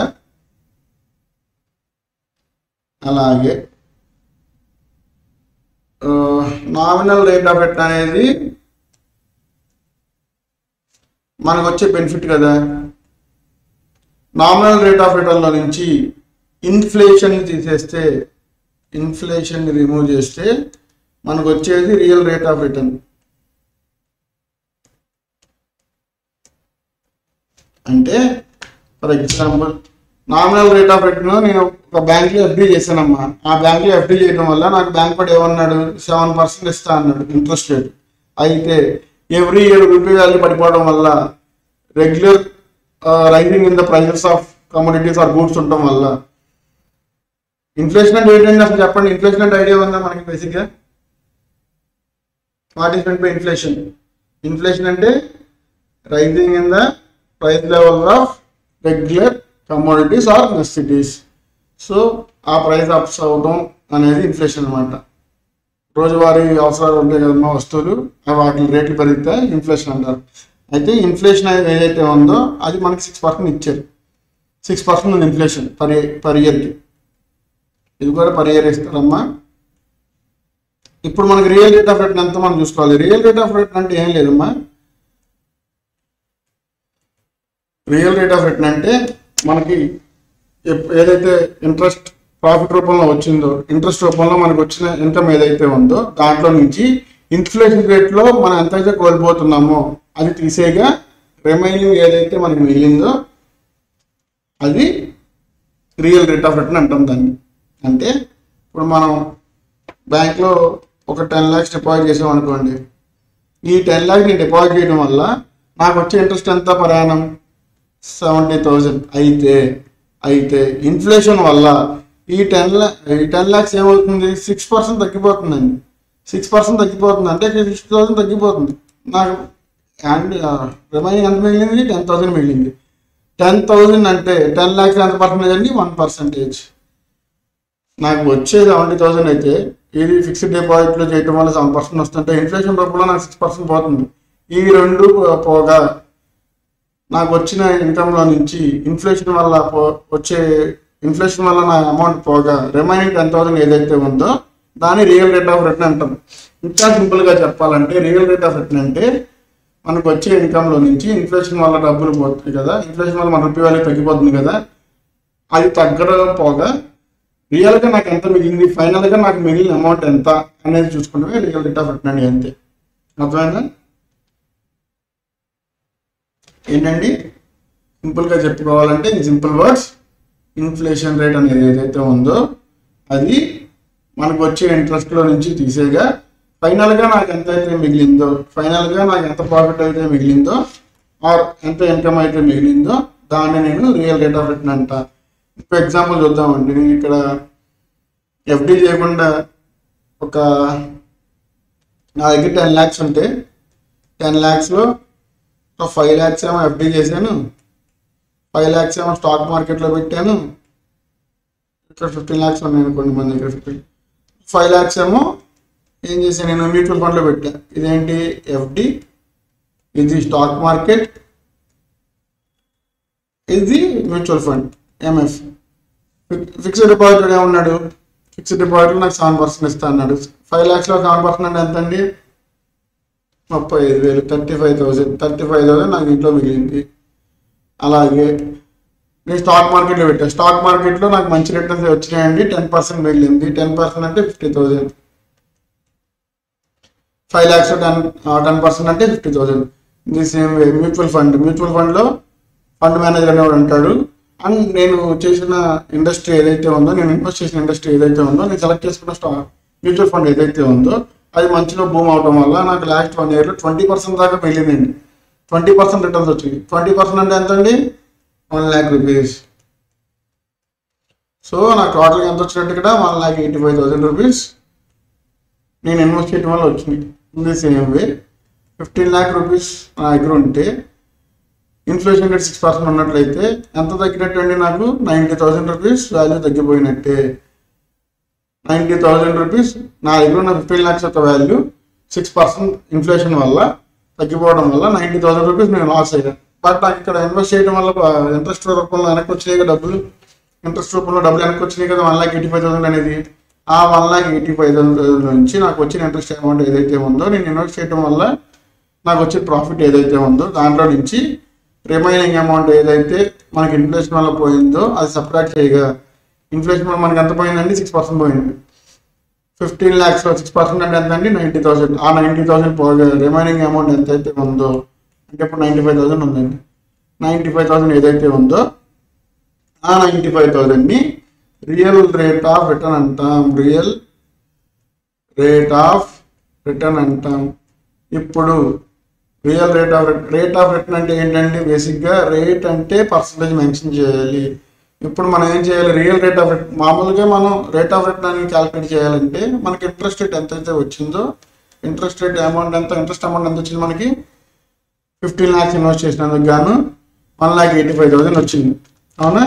అలాగే నామినల్ రేట్ ఆఫ్ రిటర్న్ అనేది మనకు వచ్చే బెనిఫిట్ కదా నామినల్ రేట్ ఆఫ్ రిటర్న్లో నుంచి ఇన్ఫ్లేషన్ తీసేస్తే ఇన్ఫ్లేషన్ రిమూవ్ చేస్తే మనకు వచ్చేది రియల్ రేట్ ఆఫ్ రిటర్న్ అంటే for example nominal rate of return నేను ఒక బ్యాంక్లో ఎఫ్డీ చేశానమ్మా ఆ బ్యాంక్లో ఎఫ్డీ చేయడం వల్ల నాకు బ్యాంక్ పడి ఏమన్నాడు సెవెన్ పర్సెంట్ ఇస్తా అన్నాడు ఇంట్రెస్ట్ రేట్ అయితే ఎవ్రీ ఇయర్ రూపీ వాల్యూ పడిపోవడం వల్ల regular rising in the prices of commodities or goods ఉండటం వల్ల ఇన్ఫ్లేషన్ అంటే ఏంటంటే అసలు చెప్పండి ఇన్ఫ్లేషన్ అంటే ఐడియా ఉందా మనకి బేసిక్గా what is mean by inflation inflation అంటే rising in the price level of regular commodities or necessities so ఆ ప్రైస్ అప్స్ అవడం అనేది ఇన్ఫ్లేషన్ అనమాట రోజువారీ అవసరాలు ఉంటాయి కదమ్మా వస్తువులు అవి వాటి రేట్లు పెరిగితే ఇన్ఫ్లేషన్ అంటారు అయితే ఇన్ఫ్లేషన్ అనేది ఏదైతే ఉందో అది మనకి సిక్స్ పర్సెంట్ ఇచ్చారు సిక్స్ పర్సెంట్ ఉంది ఇన్ఫ్లేషన్ పర్ పర్ ఇయర్కి ఇది కూడా పర్ ఇయర్ ఇస్తారమ్మా ఇప్పుడు మనకి రియల్ రేట్ ఆఫ్ రిటర్న్ ఎంత మనం చూసుకోవాలి రియల్ రేట్ ఆఫ్ రిటర్న్ అంటే ఏం లేదమ్మా రియల్ రేట్ ఆఫ్ రిటర్న్ అంటే మనకి ఎప్- ఏదైతే ఇంట్రెస్ట్ ప్రాఫిట్ రూపంలో వచ్చిందో ఇంట్రెస్ట్ రూపంలో మనకు వచ్చిన ఇన్కమ్ ఏదైతే ఉందో దాంట్లో నుంచి ఇన్ఫ్లేషన్ రేట్లో మనం ఎంతైతే కోల్పోతున్నామో అది తీసేగా రిమైనింగ్ ఏదైతే మనకి మిగిలిందో అది రియల్ రేట్ ఆఫ్ రిటర్న్ అంటాం దాన్ని అంటే ఇప్పుడు మనం బ్యాంక్లో ఒక టెన్ ల్యాక్స్ డిపాజిట్ చేసాం అనుకోండి ఈ టెన్ ల్యాక్స్ నేను డిపాజిట్ చేయడం వల్ల నాకు వచ్చే ఇంట్రెస్ట్ ఎంత ప్రయాణం సెవెంటీ థౌజండ్ అయితే అయితే ఇన్ఫ్లేషన్ వల్ల ఈ టెన్ ల్యా ఈ టెన్ ల్యాక్స్ ఏమవుతుంది సిక్స్ పర్సెంట్ తగ్గిపోతుందండి సిక్స్ పర్సెంట్ తగ్గిపోతుంది అంటే సిక్స్ థౌసండ్ తగ్గిపోతుంది నాకు అండ్ రిమైనింగ్ ఎంత మిగిలింది టెన్ థౌసండ్ మిగిలింది టెన్ థౌసండ్ అంటే టెన్ ల్యాక్స్ ఎంత పర్సెంటేజ్ అండి వన్ పర్సెంటేజ్ నాకు వచ్చేది సెవెంటీ థౌసండ్ అయితే ఇది ఫిక్స్డ్ డిపాజిట్లో చేయటం వల్ల సెవెన్ పర్సెంట్ వస్తుంటే ఇన్ఫ్లేషన్ రూపంలో నాకు సిక్స్ పర్సెంట్ పోతుంది ఈ రెండు పోగా నాకు వచ్చిన ఇన్కంలో నుంచి ఇన్ఫ్లేషన్ వల్ల పో- వచ్చే ఇన్ఫ్లేషన్ వల్ల నా అమౌంట్ పోగా రిమైనింగ్ టెన్ థౌసండ్ ఏదైతే ఉందో దాన్ని రియల్ రేట్ ఆఫ్ రిటర్న్ అంటాం ఇంకా సింపుల్గా చెప్పాలంటే రియల్ రేట్ ఆఫ్ రిటర్న్ అంటే మనకు వచ్చే ఇన్కంలో నుంచి ఇన్ఫ్లేషన్ వల్ల డబ్బులు పోతుంది కదా ఇన్ఫ్లేషన్ వల్ల మన రూపాయి వాల్యూ తగ్గిపోతుంది కదా అది తగ్గడం పోగా రియల్గా నాకు ఎంత మిగిలింది ఫైనల్గా నాకు మిగిలిన అమౌంట్ ఎంత అనేది చూసుకుంటే రియల్ రేట్ ఆఫ్ రిటర్న్ అనేది అంతే అర్థమైందా ఏంటండి సింపుల్గా చెప్పుకోవాలంటే సింపుల్ వర్డ్స్ ఇన్ఫ్లేషన్ రేట్ అనేది ఏదైతే ఉందో అది మనకు వచ్చే ఇంట్రెస్ట్లో నుంచి తీసేగా ఫైనల్గా నాకు ఎంత అయితే మిగిలిందో ఫైనల్గా నాకు ఎంత ప్రాఫిట్ అయితే మిగిలిందో ఆర్ ఎంత ఇన్కమ్ అయితే మిగిలిందో దాన్ని నేను రియల్ రేట్ ఆఫ్ రిటర్న్ అంట ఇప్పుడు ఎగ్జాంపుల్ చూద్దామండి నేను ఇక్కడ ఎఫ్డి చేయకుండా ఒక నా దగ్గర టెన్ ల్యాక్స్ ఉంటే టెన్ ల్యాక్స్లో ఒక ఫైవ్ ల్యాక్స్ ఏమో ఎఫ్డి చేశాను ఫైవ్ ల్యాక్స్ ఏమో స్టాక్ మార్కెట్లో పెట్టాను ఇక్కడ ఫిఫ్టీన్ ల్యాక్స్ ఉన్నాయి అనుకోండి మన దగ్గర ఫిఫ్టీన్ ఫైవ్ ల్యాక్స్ ఏమో ఏం చేశాను నేను మ్యూచువల్ ఫండ్లో పెట్టాను ఇదేంటి ఎఫ్డి ఇది స్టాక్ మార్కెట్ ఇది mutual fund MF fixed deposit ఏమన్నాడు ఫిక్స్డ్ డిపాజిట్లో నాకు సెవెన్ పర్సెంట్ ఇస్తా అన్నాడు ఫైవ్ ల్యాక్స్లో సెవెన్ పర్సెంట్ అంటే ఎంత అండి ముప్పై ఐదు వేలు thirty five thousand thirty five thousand నాకు ఇంట్లో మిగిలింది అలాగే నేను స్టాక్ మార్కెట్లో పెట్టాను స్టాక్ మార్కెట్లో నాకు మంచి రిటర్న్స్ వచ్చినాయండి టెన్ పర్సెంట్ మిగిలింది టెన్ పర్సెంట్ అంటే fifty thousand five lakhs ten ten percent అంటే ఫిఫ్టీ థౌసండ్ ఇది సేమ్ వే మ్యూచువల్ ఫండ్ మ్యూచువల్ ఫండ్లో ఫండ్ మేనేజర్ అనేవాడు అంటాడు అండ్ నేను చేసిన ఇండస్ట్రీ ఏదైతే ఉందో నేను ఇన్వెస్ట్ చేసిన ఇండస్ట్రీ ఏదైతే ఉందో నేను సెలెక్ట్ చేసుకున్న స్టా మ్యూచువల్ ఫండ్ ఏదైతే ఉందో అది మంచిలో బూమ్ అవడం వల్ల నాకు లాస్ట్ వన్ ఇయర్లో ట్వంటీ పర్సెంట్ దాకా మిగిలిందండి ట్వంటీ పర్సెంట్ రిటర్న్స్ వచ్చింది ట్వంటీ పర్సెంట్ అంటే ఎంత అండి వన్ ల్యాక్ రూపీస్ సో నాకు టోటల్గా ఎంత వచ్చినట్టు ఇక్కడ one lakh eighty five thousand rupees నేను ఇన్వెస్ట్ చేయడం వల్ల వచ్చింది in the same way fifteen lakh rupees నా దగ్గర ఉంటే ఇన్ఫ్లేషన్ రేట్ సిక్స్ పర్సెంట్ ఉన్నట్లయితే ఎంత తగ్గినట్టు అండి నాకు నైంటీ థౌసండ్ రూపీస్ వాల్యూ తగ్గిపోయినట్టే నైంటీ థౌసండ్ రూపీస్ నా దగ్గర ఉన్న ఫిఫ్టీన్ ల్యాక్స్ యొక్క వాల్యూ సిక్స్ పర్సెంట్ ఇన్ఫ్లేషన్ వల్ల తగ్గిపోవడం వల్ల నైంటీ థౌసండ్ రూపీస్ నేను లాస్ అయ్యాను బట్ నాకు ఇక్కడ ఇన్వెస్ట్ చేయడం వల్ల ఇంట్రెస్ట్ రూపంలో వెనక్కి వచ్చినాయి కదా డబ్బులు ఇంట్రెస్ట్ రూపంలో డబ్బులు వెనక్కి వచ్చినాయి కదా one lakh eighty five thousand అనేది ఆ one lakh eighty five thousand నుంచి నాకు వచ్చిన ఇంట్రెస్ట్ అమౌంట్ ఏదైతే ఉందో నేను ఇన్వెస్ట్ చేయడం వల్ల నాకు వచ్చే ప్రాఫిట్ ఏదైతే ఉందో దాంట్లో నుంచి రిమైనింగ్ అమౌంట్ ఏదైతే మనకి ఇన్ఫ్లేషన్ వల్ల పోయిందో అది సపరేట్ చేయగా ఇన్ఫ్లేషన్ వల్ల మనకి ఎంత పోయిందండి సిక్స్ పర్సెంట్ పోయింది ఫిఫ్టీన్ ల్యాక్స్ సిక్స్ పర్సెంట్ అంటే ఎంత అండి నైంటీ థౌసండ్ ఆ నైంటీ థౌసండ్ పోగా రిమైనింగ్ అమౌంట్ ఎంత అయితే ఉందో అంటే ఇప్పుడు నైంటీ ఫైవ్ థౌసండ్ ఉందండి నైంటీ ఫైవ్ థౌసండ్ ఏదైతే ఉందో ఆ నైంటీ ఫైవ్ థౌసండ్ని రియల్ రేట్ ఆఫ్ రిటర్న్ అంటాం రియల్ రేట్ ఆఫ్ రిటర్న్ అంటాం ఇప్పుడు real rate of rate of return అంటే ఏంటంటే బేసిక్గా రేట్ అంటే పర్సంటేజ్ మెన్షన్ చేయాలి ఇప్పుడు మనం ఏం చేయాలి రియల్ రేట్ ఆఫ్ రిటర్న్ మామూలుగా మనం రేట్ ఆఫ్ రిటర్న్ అని క్యాలిక్యులేట్ చేయాలంటే మనకి ఇంట్రెస్ట్ రేట్ ఎంత అయితే వచ్చిందో ఇంట్రెస్ట్ రేట్ అమౌంట్ ఎంత ఇంట్రెస్ట్ అమౌంట్ ఎంత వచ్చింది మనకి ఫిఫ్టీన్ ల్యాక్స్ ఇన్వెస్ట్ చేసినందుకు గాను one lakh eighty five thousand వచ్చింది అవునా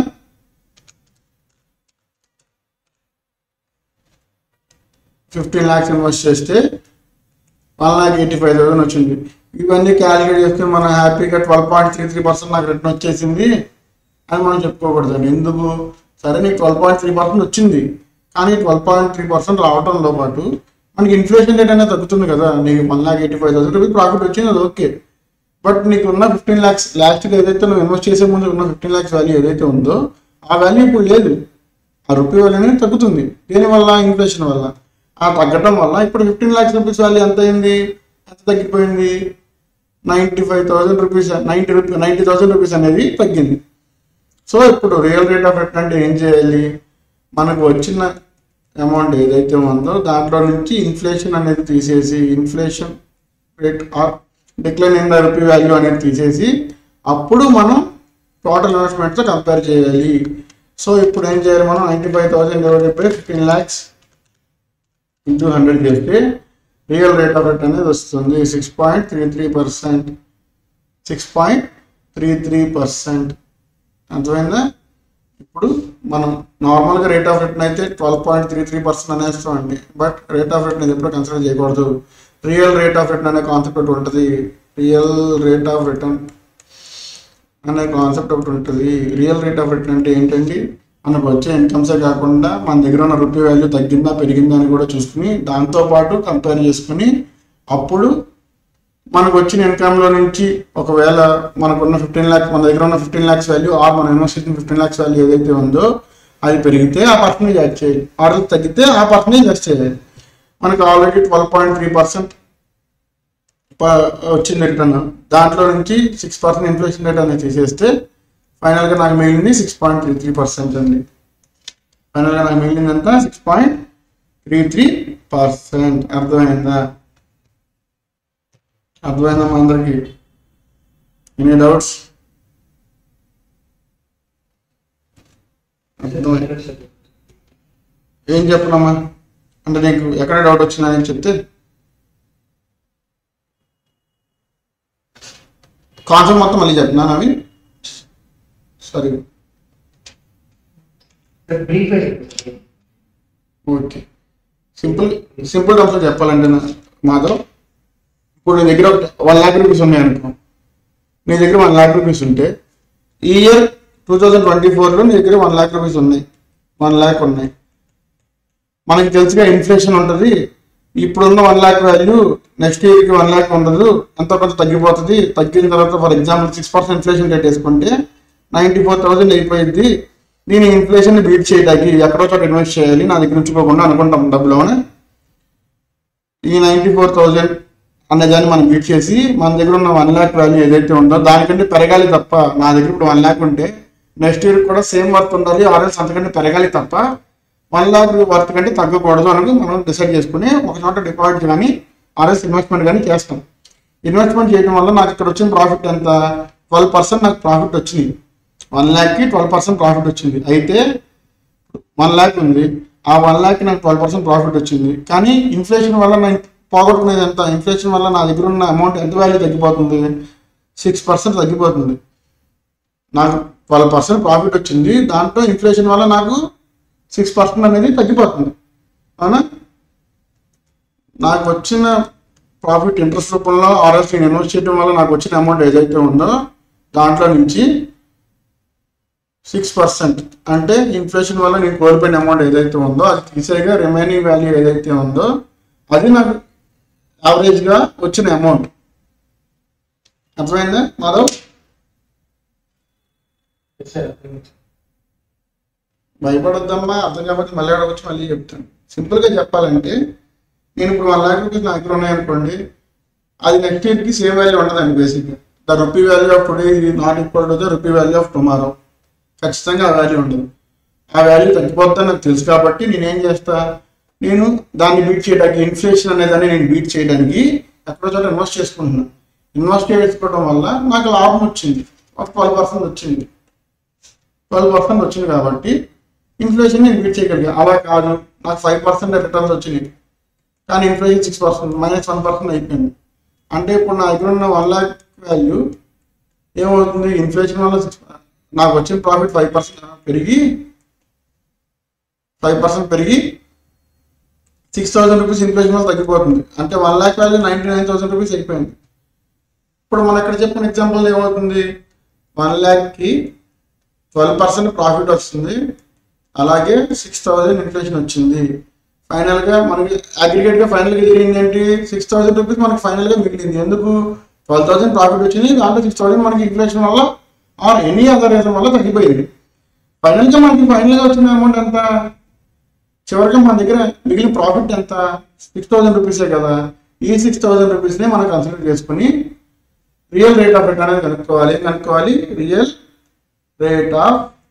ఫిఫ్టీన్ ల్యాక్స్ ఇన్వెస్ట్ చేస్తే one lakh eighty five thousand వచ్చింది ఇవన్నీ క్యాలిక్యులేట్ చేస్తే మనం హ్యాపీగా twelve point three three percent నాకు రిటర్న్ వచ్చేసింది అని మనం చెప్పుకోకూడదండి ఎందుకు సరే నీకు ట్వెల్వ్ పాయింట్ త్రీ పర్సెంట్ వచ్చింది కానీ ట్వెల్వ్ పాయింట్ త్రీ పర్సెంట్ రావడంతో పాటు మనకి ఇన్ఫ్లేషన్ రేట్ అనేది తగ్గుతుంది కదా నీకు one lakh eighty five thousand rupees profit వచ్చింది అది ఓకే బట్ నీకు ఉన్న ఫిఫ్టీన్ ల్యాక్స్ లాస్ట్కి ఏదైతే నువ్వు ఇన్వెస్ట్ చేసే ముందు ఉన్న ఫిఫ్టీన్ ల్యాక్స్ వాల్యూ ఏదైతే ఉందో ఆ వాల్యూ ఇప్పుడు లేదు ఆ రూపీ వాల్యూ అనేది తగ్గుతుంది దేనివల్ల ఇన్ఫ్లేషన్ వల్ల ఆ తగ్గడం వల్ల ఇప్పుడు ఫిఫ్టీన్ ల్యాక్స్ రూపీస్ వాల్యూ ఎంత అయింది ఎంత తగ్గిపోయింది ninety five thousand rupees ninety rupee ninety thousand rupees అనేది తగ్గింది సో ఇప్పుడు రియల్ రేట్ ఆఫ్ రిటర్న్ అంటే ఏం చేయాలి మనకు వచ్చిన అమౌంట్ ఏదైతే ఉందో దాంట్లో నుంచి ఇన్ఫ్లేషన్ అనేది తీసేసి inflation rate or decline in the rupee value అనేది తీసేసి అప్పుడు మనం టోటల్ ఇన్వెస్ట్మెంట్తో కంపేర్ చేయాలి సో ఇప్పుడు ఏం చేయాలి మనం ninety five thousand divided by fifteen lakhs into hundred చేస్తే రియల్ రేట్ ఆఫ్ రిటర్న్ అనేది వస్తుంది six point three three percent six point three three percent అర్థమైందా ఇప్పుడు మనం నార్మల్గా రేట్ ఆఫ్ రిటర్న్ అయితే twelve point three three percent అనేస్తాం అండి బట్ రేట్ ఆఫ్ రిటర్న్ ఎప్పుడు కన్సిడర్ చేయకూడదు రియల్ రేట్ ఆఫ్ రిటర్న్ అనే కాన్సెప్ట్ ఒకటి ఉంటుంది రియల్ రేట్ ఆఫ్ రిటర్న్ అనే కాన్సెప్ట్ ఒకటి ఉంటుంది రియల్ రేట్ ఆఫ్ రిటర్న్ అంటే ఏంటండి మనకు వచ్చే ఇన్కమ్సే కాకుండా మన దగ్గర ఉన్న రూపీ వాల్యూ తగ్గిందా పెరిగిందా అని కూడా చూసుకుని దాంతోపాటు కంపేర్ చేసుకుని అప్పుడు మనకు వచ్చిన ఇన్కమ్లో నుంచి ఒకవేళ మనకున్న ఫిఫ్టీన్ ల్యాక్స్ మన దగ్గర ఉన్న ఫిఫ్టీన్ ల్యాక్స్ వాల్యూ ఆర్ మన ఇన్వెస్ట్ చేసిన ఫిఫ్టీన్ ల్యాక్స్ వాల్యూ ఏదైతే ఉందో అది పెరిగితే ఆ పర్సనేజ్ యాడ్ చేయాలి ఆర్ తగ్గితే ఆ పర్సనేజ్ యాడ్ చేయాలి మనకు already twelve point three percent వచ్చింది రిటర్న్ దాంట్లో నుంచి సిక్స్ పర్సెంట్ ఇన్ఫ్లేషన్ రేట్ అనేది తీసేస్తే ఫైనల్గా నాకు మిగిలింది six point three three percent అండి ఫైనల్గా నాకు మిగిలింది అంతా six point three three percent అర్థమైందా అర్థమైందా మా అందరికి ఎనీ డౌట్స్ అర్థమైంది ఏం చెప్పనమ్మా అంటే నీకు ఎక్కడ డౌట్ వచ్చిందని చెప్తే కాన్సెప్ట్ మొత్తం మళ్ళీ చెప్తున్నాను అవి సరే బ్రీఫ్ ఓకే సింపుల్ సింపుల్ టర్మ్స్లో చెప్పాలంటే నా మాధవ్ ఇప్పుడు నీ దగ్గర వన్ ల్యాక్ రూపీస్ ఉన్నాయి అనుకో నీ దగ్గర వన్ ల్యాక్ రూపీస్ ఉంటే ఈ ఇయర్ టూ థౌజండ్ ట్వంటీ ఫోర్లో నీ దగ్గర వన్ ల్యాక్ రూపీస్ ఉన్నాయి వన్ ల్యాక్ ఉన్నాయి మనకి తెలుసుగా ఇన్ఫ్లేషన్ ఉంటుంది ఇప్పుడున్న వన్ ల్యాక్ వాల్యూ నెక్స్ట్ ఇయర్కి వన్ ల్యాక్ ఉండదు ఎంతో కొంత తగ్గిపోతుంది తగ్గిన తర్వాత for example six percent inflation rate వేసుకుంటే నైంటీ ఫోర్ థౌసండ్ అయిపోయింది నేను ఇన్ఫ్లేషన్ బీట్ చేయడానికి ఎక్కడో చోట ఇన్వెస్ట్ చేయాలి నా దగ్గర ఉంచుకోకుండా అనుకుంటాం డబ్బులు అవునా ఈ నైంటీ ఫోర్ థౌజండ్ అనే దాన్ని మనం బీట్ చేసి మన దగ్గర ఉన్న వన్ ల్యాక్ వాల్యూ ఏదైతే ఉందో దానికంటే పెరగాలి తప్ప నా దగ్గర ఇప్పుడు వన్ ల్యాక్ ఉంటే నెక్స్ట్ ఇయర్ కూడా సేమ్ వర్త్ ఉండాలి ఆర్ఎల్స్ అంతకంటే పెరగాలి తప్ప వన్ ల్యాక్ వర్త్ కంటే తగ్గకూడదు అని మనం డిసైడ్ చేసుకుని ఒక చోట డిపాజిట్ కానీ ఆర్ఎస్ ఇన్వెస్ట్మెంట్ కానీ చేస్తాం ఇన్వెస్ట్మెంట్ చేయడం వల్ల నాకు ఇక్కడ వచ్చిన ప్రాఫిట్ ఎంత ట్వెల్వ్ పర్సెంట్ నాకు ప్రాఫిట్ వచ్చింది వన్ ల్యాక్కి ట్వెల్వ్ పర్సెంట్ ప్రాఫిట్ వచ్చింది అయితే వన్ ల్యాక్ ఉంది ఆ వన్ ల్యాక్ నాకు ట్వెల్వ్ పర్సెంట్ ప్రాఫిట్ వచ్చింది కానీ ఇన్ఫ్లేషన్ వల్ల నేను పోగొట్టుకునేది ఎంత ఇన్ఫ్లేషన్ వల్ల నా దగ్గర ఉన్న అమౌంట్ ఎంత వాల్యూ తగ్గిపోతుంది సిక్స్ పర్సెంట్ తగ్గిపోతుంది నాకు ట్వెల్వ్ పర్సెంట్ ప్రాఫిట్ వచ్చింది దాంట్లో ఇన్ఫ్లేషన్ వల్ల నాకు సిక్స్ పర్సెంట్ అనేది తగ్గిపోతుంది అవునా నాకు వచ్చిన ప్రాఫిట్ ఇంట్రెస్ట్ రూపంలో ఆర్ఎస్ నేను ఇన్వెస్ట్ చేయడం వల్ల నాకు వచ్చిన అమౌంట్ ఏదైతే ఉందో దాంట్లో నుంచి సిక్స్ పర్సెంట్ అంటే ఇన్ఫ్లేషన్ వల్ల నేను కోల్పోయిన అమౌంట్ ఏదైతే ఉందో అది తీసేగా రిమైనింగ్ వాల్యూ ఏదైతే ఉందో అది నాకు యావరేజ్గా వచ్చిన అమౌంట్ అర్థమైందా మాధవ్ భయపడొద్దమ్మా అర్థం కాబట్టి మళ్ళీ అడగచ్చు మళ్ళీ చెప్తాను సింపుల్గా చెప్పాలంటే నేను ఇప్పుడు వన్ లాక్ రూపీస్ నా దగ్గర ఉన్నాయనుకోండి అది నెక్స్ట్ ఇయర్కి సేమ్ వాల్యూ ఉండదండి బేసిక్గా the rupee value of today ఇది not equal to the rupee value of tomorrow ఖచ్చితంగా ఆ వాల్యూ ఉండదు ఆ వాల్యూ తగ్గిపోతుందని నాకు తెలుసు కాబట్టి నేనేం చేస్తా నేను దాన్ని బీట్ చేయడానికి ఇన్ఫ్లేషన్ అనేదాన్ని నేను బీట్ చేయడానికి ఎక్కడో చోట ఇన్వెస్ట్ చేసుకుంటున్నాను ఇన్వెస్ట్ చేసుకోవడం వల్ల నాకు లాభం వచ్చింది ఒక ట్వెల్వ్ పర్సెంట్ వచ్చింది ట్వెల్వ్ పర్సెంట్ వచ్చింది కాబట్టి ఇన్ఫ్లేషన్ నేను బీట్ చేయగలిగా అలా కాదు నాకు ఫైవ్ పర్సెంట్ రిటర్న్స్ వచ్చినాయి కానీ inflation six percent minus one percent అయిపోయింది అంటే ఇప్పుడు నా దగ్గర ఉన్న వన్ లాక్ వాల్యూ ఏమవుతుంది ఇన్ఫ్లేషన్ వల్ల సిక్స్ నాకు వచ్చిన ప్రాఫిట్ ఫైవ్ పర్సెంట్ పెరిగి ఫైవ్ పర్సెంట్ పెరిగి సిక్స్ థౌసండ్ రూపీస్ ఇన్ఫ్లేషన్ వల్ల తగ్గిపోతుంది అంటే one lakh value ninety nine thousand rupees అయిపోయింది ఇప్పుడు మనం ఇక్కడ చెప్పిన ఎగ్జాంపుల్ ఏమవుతుంది వన్ ల్యాక్కి ట్వెల్వ్ పర్సెంట్ ప్రాఫిట్ వస్తుంది అలాగే సిక్స్ థౌసండ్ ఇన్ఫ్లేషన్ వచ్చింది ఫైనల్గా మనకి అగ్రిగేట్గా ఫైనల్గా జరిగింది ఏంటి సిక్స్ థౌసండ్ రూపీస్ మనకి ఫైనల్గా మిగిలింది ఎందుకు ట్వెల్వ్ థౌసండ్ ప్రాఫిట్ వచ్చింది దాంట్లో సిక్స్ థౌసండ్ మనకి ఇన్ఫ్లేషన్ వల్ల ఆర్ ఎనీ అదర్ రీజన్ వల్ల తగ్గిపోయింది ఫైనల్గా మనకి ఫైనల్గా వచ్చిన అమౌంట్ ఎంత చివరిగా మన దగ్గర మిగిలిన ప్రాఫిట్ ఎంత సిక్స్ థౌసండ్ రూపీసే కదా ఈ సిక్స్ థౌసండ్ రూపీస్ని మనం కన్సిడర్ చేసుకుని రియల్ రేట్ ఆఫ్ రిటర్న్ అనేది కనుక్కోవాలి కనుక్కోవాలి రియల్ రేట్ ఆఫ్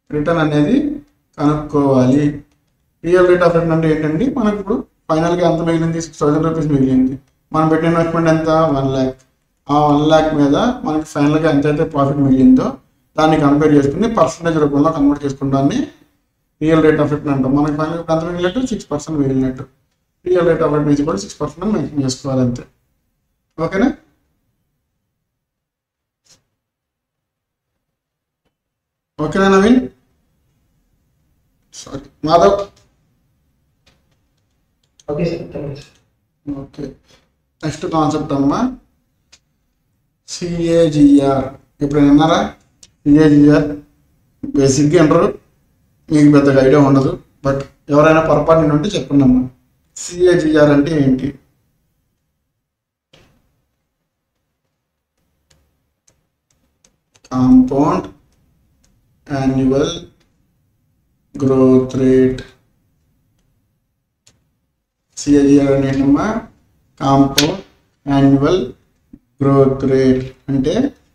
రిటర్న్ అనేది కనుక్కోవాలి రియల్ రేట్ ఆఫ్ రిటర్న్ అంటే ఏంటండి మనకు ఇప్పుడు ఫైనల్గా ఎంత మిగిలింది సిక్స్ థౌసండ్ రూపీస్ మిగిలింది మనం పెట్టిన ఇన్వెస్ట్మెంట్ ఎంత వన్ ల్యాక్ ఆ వన్ ల్యాక్ మీద మనకి ఫైనల్గా ఎంతైతే ప్రాఫిట్ మిగిలిందో దాన్ని కంపేర్ చేసుకుని పర్సంటేజ్ రూపంలో కన్వర్ట్ చేసుకుంటాన్ని రియల్ రేట్ ఆఫ్ రిటర్న్ అంటాం మనకి ఫైనల్ ఎంత మిగిలినట్టు సిక్స్ పర్సెంట్ మిగిలినట్టు రియల్ రేట్ ఆఫ్ రిటర్న్ కూడా సిక్స్ పర్సెంట్ మెన్షన్ చేసుకోవాలి అంతే ఓకేనా ఓకేనా Naveen sorry Madhav okay sir thank you sir okay next concept అమ్మా సిఏజిఆర్ ఇప్పుడు విన్నారా సిఏజిఆర్ బేసిక్గా వినరు మీకు పెద్దగా ఐడియా ఉండదు బట్ ఎవరైనా పొరపాటు ఉంటే చెప్పండి అమ్మా సిఏజిఆర్ అంటే ఏంటి compound annual growth rate CAGR అంటే ఏంటమ్మా కాంపౌండ్ యాన్యువల్ గ్రోత్ రేట్ అంటే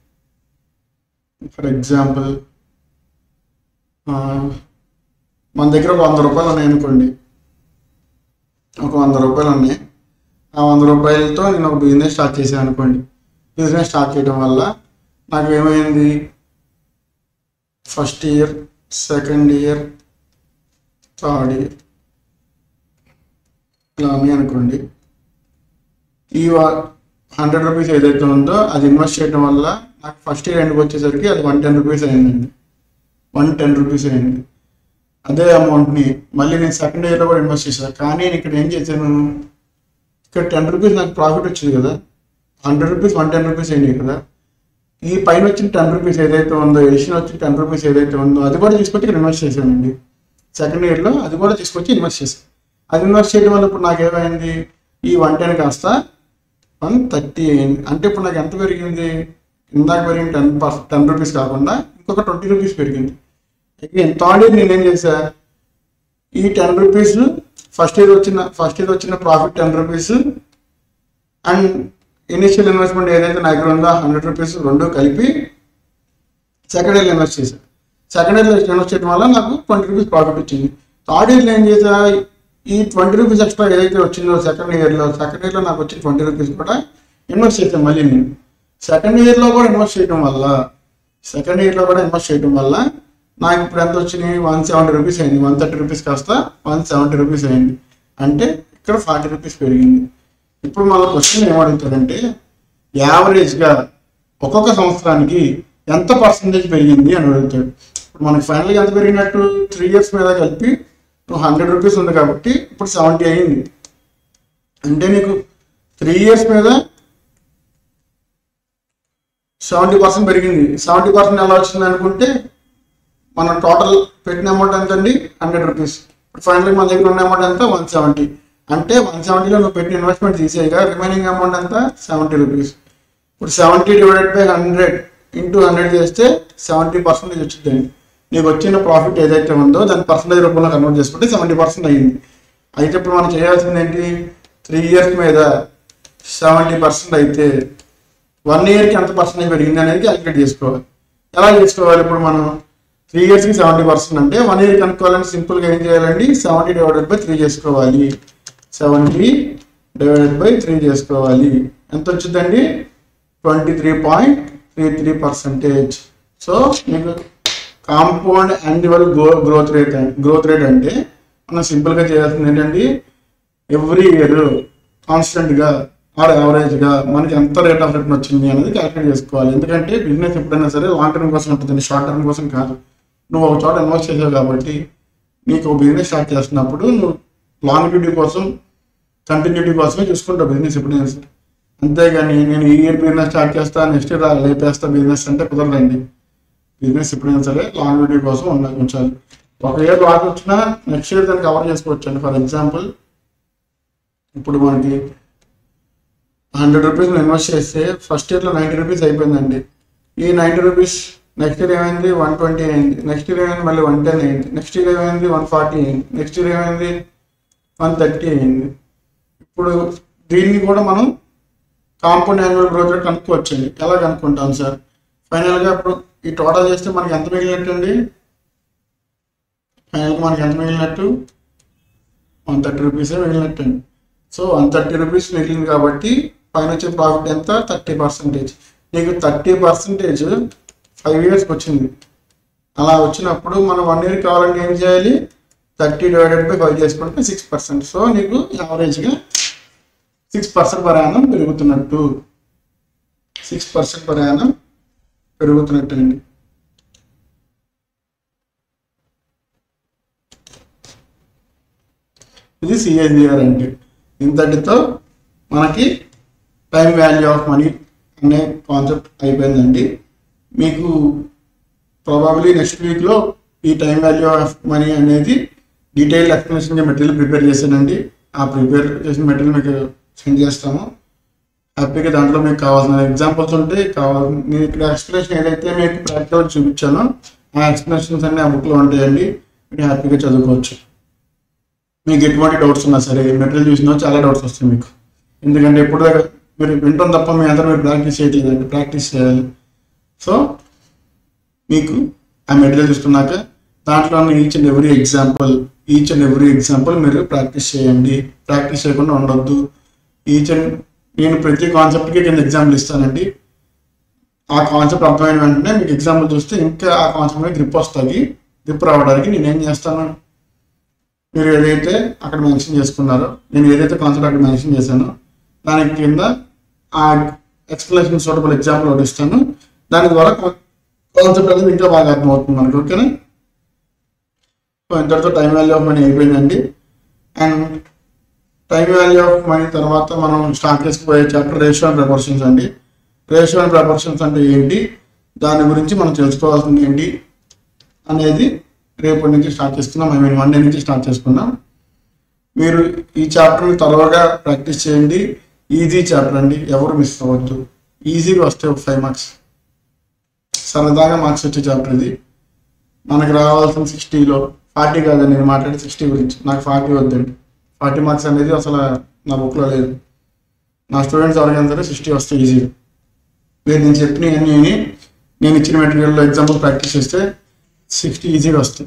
ఫర్ ఎగ్జాంపుల్ మన దగ్గర ఒక వంద రూపాయలు ఉన్నాయి అనుకోండి ఒక వంద రూపాయలు ఉన్నాయి ఆ వంద రూపాయలతో నేను ఒక బిజినెస్ స్టార్ట్ చేశాను అనుకోండి బిజినెస్ స్టార్ట్ చేయడం వల్ల నాకు ఏమైంది first year second year third year ఇలా ఉన్నాయి అనుకోండి ఈ హండ్రెడ్ రూపీస్ ఏదైతే ఉందో అది ఇన్వెస్ట్ చేయడం వల్ల నాకు ఫస్ట్ ఇయర్ ఎండ్కి వచ్చేసరికి అది వన్ టెన్ రూపీస్ అయిందండి వన్ టెన్ రూపీస్ అయింది అదే అమౌంట్ని మళ్ళీ నేను సెకండ్ ఇయర్లో కూడా ఇన్వెస్ట్ చేశాను కానీ నేను ఇక్కడ ఏం చేశాను ఇక్కడ టెన్ రూపీస్ నాకు ప్రాఫిట్ వచ్చింది కదా hundred rupees one ten rupees అయినాయి కదా ఈ పైన వచ్చిన టెన్ రూపీస్ ఏదైతే ఉందో ఎడిషన్ వచ్చిన టెన్ రూపీస్ ఏదైతే ఉందో అది కూడా తీసుకొచ్చి ఇక్కడ ఇన్వెస్ట్ చేశానండి సెకండ్ ఇయర్లో అది కూడా తీసుకొచ్చి ఇన్వెస్ట్ చేశాను అది ఇన్వెస్ట్ చేయడం వల్ల ఇప్పుడు నాకు ఏమైంది ఈ వన్ టెన్ కాస్త వన్ థర్టీ అయింది అంటే ఇప్పుడు నాకు ఎంత పెరిగింది ఇందాక పెరిగిన టెన్ పర్ టెన్ రూపీస్ కాకుండా ఇంకొక ట్వంటీ రూపీస్ పెరిగింది అగైన్ థర్డ్ ఇయర్ నేను ఏం చేశా ఈ టెన్ రూపీస్ ఫస్ట్ ఇయర్ వచ్చిన ఫస్ట్ ఇయర్ వచ్చిన profit ten rupees and initial investment ఏదైతే నా దగ్గర ఉందో హండ్రెడ్ రూపీస్ రెండు కలిపి సెకండ్ ఇయర్లో ఇన్వెస్ట్ చేశాను సెకండ్ ఇయర్లో ఇన్వెస్ట్ చేయడం వల్ల నాకు ట్వంటీ రూపీస్ ప్రాఫిట్ వచ్చింది థర్డ్ ఇయర్లో ఏం చేసా ఈ ట్వంటీ రూపీస్ ఎక్స్ట్రా ఏదైతే వచ్చిందో సెకండ్ ఇయర్లో సెకండ్ ఇయర్లో నాకు వచ్చిన ట్వంటీ రూపీస్ కూడా ఇన్వెస్ట్ చేశాను మళ్ళీ నేను సెకండ్ ఇయర్లో కూడా ఇన్వెస్ట్ చేయడం వల్ల సెకండ్ ఇయర్లో కూడా ఇన్వెస్ట్ చేయడం వల్ల నాకు ఇప్పుడు ఎంత వచ్చినాయి వన్ సెవెంటీ రూపీస్ అయింది వన్ థర్టీ రూపీస్ కాస్త వన్ సెవెంటీ రూపీస్ అయింది అంటే ఇక్కడ ఫార్టీ రూపీస్ పెరిగింది ఇప్పుడు మన క్వశ్చన్ ఏమడుగుతారంటే యావరేజ్గా ఒక్కొక్క సంవత్సరానికి ఎంత పర్సంటేజ్ పెరిగింది అని అడుగుతాడు ఇప్పుడు మనకి ఫైనల్గా ఎంత పెరిగినట్టు త్రీ ఇయర్స్ మీద కలిపి టూ హండ్రెడ్ రూపీస్ ఉంది కాబట్టి ఇప్పుడు సెవెంటీ అయింది అంటే నీకు త్రీ ఇయర్స్ మీద సెవెంటీ పర్సెంట్ పెరిగింది సెవెంటీ పర్సెంట్ ఎలా వచ్చింది అనుకుంటే మన టోటల్ పెట్టిన అమౌంట్ ఎంత అండి హండ్రెడ్ రూపీస్ ఇప్పుడు ఫైనల్ మన దగ్గర ఉన్న అమౌంట్ ఎంత వన్ సెవెంటీ అంటే వన్ సెవెంటీలో నువ్వు పెట్టిన ఇన్వెస్ట్మెంట్ తీసేయగా రిమైనింగ్ అమౌంట్ ఎంత సెవెంటీ రూపీస్ ఇప్పుడు seventy divided by hundred into hundred చేస్తే సెవెంటీ పర్సెంటేజ్ వచ్చిందండి నీకు వచ్చిన ప్రాఫిట్ ఏదైతే ఉందో దాని పర్సెంటేజ్ రూపంలో కన్వర్ట్ చేసుకుంటే సెవెంటీ పర్సెంట్ అయ్యింది అయితే ఇప్పుడు మనం చేయాల్సింది ఏంటి త్రీ ఇయర్స్ మీద సెవెంటీ పర్సెంట్ అయితే వన్ ఇయర్కి ఎంత పర్సెంటేజ్ పెరిగింది అనేది క్యాలిక్యులేట్ చేసుకోవాలి ఎలా చేసుకోవాలి ఇప్పుడు మనం త్రీ ఇయర్స్కి సెవెంటీ పర్సెంట్ అంటే వన్ ఇయర్ కనుక్కోవాలంటే సింపుల్గా ఏం చేయాలండి సెవెంటీ డివైడెడ్ బై త్రీ చేసుకోవాలి సెవెంటీ డివైడెడ్ బై త్రీ చేసుకోవాలి ఎంత వచ్చిందండి twenty three point three three percentage so మీకు compound annual gro growth rate growth rate అంటే మనం సింపుల్గా చేయాల్సింది ఏంటండి ఎవ్రీ ఇయర్ కాన్స్టెంట్గా ఆర్ యావరేజ్గా మనకి ఎంత రేట్ ఆఫ్ రిటర్న్ వచ్చింది అనేది క్యాలిక్యులేట్ చేసుకోవాలి ఎందుకంటే బిజినెస్ ఎప్పుడైనా సరే లాంగ్ టర్మ్ కోసం ఉంటుంది షార్ట్ టర్మ్ కోసం కాదు నువ్వు ఒక చోట ఇన్వెస్ట్ చేసావు కాబట్టి నీకు ఒక బిజినెస్ స్టార్ట్ చేస్తున్నప్పుడు నువ్వు లాంగిట్యూటీ కోసం కంటిన్యూటీ కోసమే చూసుకుంటావు బిజినెస్ ఎప్పుడైనా సరే అంతేగాని నేను ఈ ఇయర్ బిజినెస్ స్టార్ట్ చేస్తా నెక్స్ట్ ఇయర్ లేపేస్తా బిజినెస్ అంటే కుదరదండి బిజినెస్ ఎప్పుడైనా సరే లాంగిట్యూటీ కోసం ఉండాలి ఉంచాలి ఒక ఇయర్ లాస్ వచ్చినా నెక్స్ట్ ఇయర్ దాన్ని కవర్ చేసుకోవచ్చు అండి ఫర్ ఎగ్జాంపుల్ ఇప్పుడు మనకి హండ్రెడ్ రూపీస్ ఇన్వెస్ట్ చేస్తే ఫస్ట్ ఇయర్లో నైంటీ రూపీస్ అయిపోయిందండి ఈ నైంటీ రూపీస్ నెక్స్ట్ ఇయర్ ఏమైంది వన్ ట్వంటీ అయింది నెక్స్ట్ ఇయర్ ఏమైంది మళ్ళీ వన్ టెన్ అయింది నెక్స్ట్ ఇయర్ ఏమైంది వన్ ఫార్టీ అయింది నెక్స్ట్ ఇయర్ ఏమైంది వన్ థర్టీ అయింది ఇప్పుడు దీన్ని కూడా మనం కాంపౌండ్ యాన్యువల్ గ్రోత్ రేట్ కనుక్కోవచ్చండి ఎలా కనుక్కుంటాం సార్ ఫైనల్గా ఇప్పుడు ఈ టోటల్ చేస్తే మనకి ఎంత మిగిలినట్టండి ఫైనల్గా మనకి ఎంత మిగిలినట్టు వన్ థర్టీ రూపీసే మిగిలినట్టు అండి సో వన్ థర్టీ రూపీస్ మిగిలింది కాబట్టి పైన వచ్చే ప్రాఫిట్ ఎంత థర్టీ పర్సెంటేజ్ నీకు థర్టీ పర్సెంటేజ్ ఫైవ్ ఇయర్స్కి వచ్చింది అలా వచ్చినప్పుడు మనం వన్ ఇయర్ కావాలంటే ఏం చేయాలి థర్టీ డివైడెడ్ బై ఫైవ్ చేసుకుంటే సిక్స్ పర్సెంట్ సో నీకు యావరేజ్గా సిక్స్ పర్సెంట్ పర్ యానం పెరుగుతున్నట్టు సిక్స్ పర్సెంట్ పర్ యానం పెరుగుతున్నట్టు అండి ఇది సిఎస్డిఆర్ అంటే ఇంతటితో మనకి టైం వాల్యూ ఆఫ్ మనీ అనే కాన్సెప్ట్ అయిపోయిందండి మీకు ప్రాబబ్లీ నెక్స్ట్ వీక్లో ఈ టైం వాల్యూ ఆఫ్ మనీ అనేది డీటెయిల్ ఎక్స్ప్లెనేషన్ మెటీరియల్ ప్రిపేర్ చేశానండి ఆ ప్రిపేర్ చేసిన మెటీరియల్ మీకు సెండ్ చేస్తాము హ్యాపీగా దాంట్లో మీకు కావాల్సిన ఎగ్జాంపుల్స్ ఉంటే కావాలి నేను ఇక్కడ ఎక్స్ప్లెనేషన్ ఏదైతే మీకు ప్రాక్టికల్ చూపించానో ఆ ఎక్స్ప్లెనేషన్స్ అన్ని ఆ బుక్లో ఉంటాయండి మీరు హ్యాపీగా చదువుకోవచ్చు మీకు ఎటువంటి డౌట్స్ ఉన్నా సరే మెటీరియల్ చూసినా చాలా డౌట్స్ వస్తాయి మీకు ఎందుకంటే ఎప్పుడు దాకా మీరు వింటాం తప్ప మీ అందరూ మీరు ప్రాక్టీస్ చేయట్లేదండి ప్రాక్టీస్ చేయాలి సో మీకు ఆ మెటీరియల్ చూసుకున్నాక దాంట్లో each and every example each and every example మీరు ప్రాక్టీస్ చేయండి ప్రాక్టీస్ చేయకుండా ఉండొద్దు ఈచ్ అండ్ నేను ప్రతి కాన్సెప్ట్కి కింద ఎగ్జాంపుల్ ఇస్తానండి ఆ కాన్సెప్ట్ అర్థమైన వెంటనే మీకు ఎగ్జాంపుల్ చూస్తే ఇంకా ఆ కాన్సెప్ట్ మీద గ్రిప్ వస్తుంది గ్రిప్ రావడానికి నేను ఏం చేస్తాను మీరు ఏదైతే అక్కడ మెన్షన్ చేసుకున్నారో నేను ఏదైతే కాన్సెప్ట్ అక్కడ మెన్షన్ చేశానో దానికి కింద ఆ ఎక్స్ప్లెనేషన్ సూటబుల్ ఎగ్జాంపుల్ ఒకటి ఇస్తాను దాని ద్వారా కాన్సెప్ట్ అనేది ఇంకా బాగా అర్థమవుతుంది మనకి ఓకేనా సో ఇంతటితో టైం వాల్యూ ఆఫ్ మనీ అయిపోయిందండి and time value of money తర్వాత మనం స్టార్ట్ చేసుకుపోయే చాప్టర్ రేషియో అండ్ ప్రపోర్షన్స్ అండి రేషియో అండ్ ప్రపోర్షన్స్ అంటే ఏంటి దాని గురించి మనం తెలుసుకోవాల్సింది ఏంటి అనేది రేపటి నుంచి స్టార్ట్ చేసుకుందాం ఐ మీన్ మండే నుంచి స్టార్ట్ చేసుకుందాం మీరు ఈ చాప్టర్ని త్వరగా ప్రాక్టీస్ చేయండి ఈజీ చాప్టర్ అండి ఎవరు మిస్ అవ్వద్దు ఈజీగా వస్తాయి ఒక ఫైవ్ మార్క్స్ సరదాగా మార్క్స్ వచ్చే చాప్టర్ ఇది మనకు రావాల్సిన సిక్స్టీలో ఫార్టీ కాదండి నేను మాట్లాడే సిక్స్టీ గురించి నాకు ఫార్టీ వద్దండి ఫార్టీ మార్క్స్ అనేది అసలు నా బుక్లో లేదు నా స్టూడెంట్స్ ఎవరికైనా సరే సిక్స్టీ వస్తాయి ఈజీగా మీరు నేను చెప్పిన అన్ని నేను ఇచ్చిన మెటీరియల్లో ఎగ్జాంపుల్ ప్రాక్టీస్ చేస్తే సిక్స్టీ ఈజీగా వస్తాయి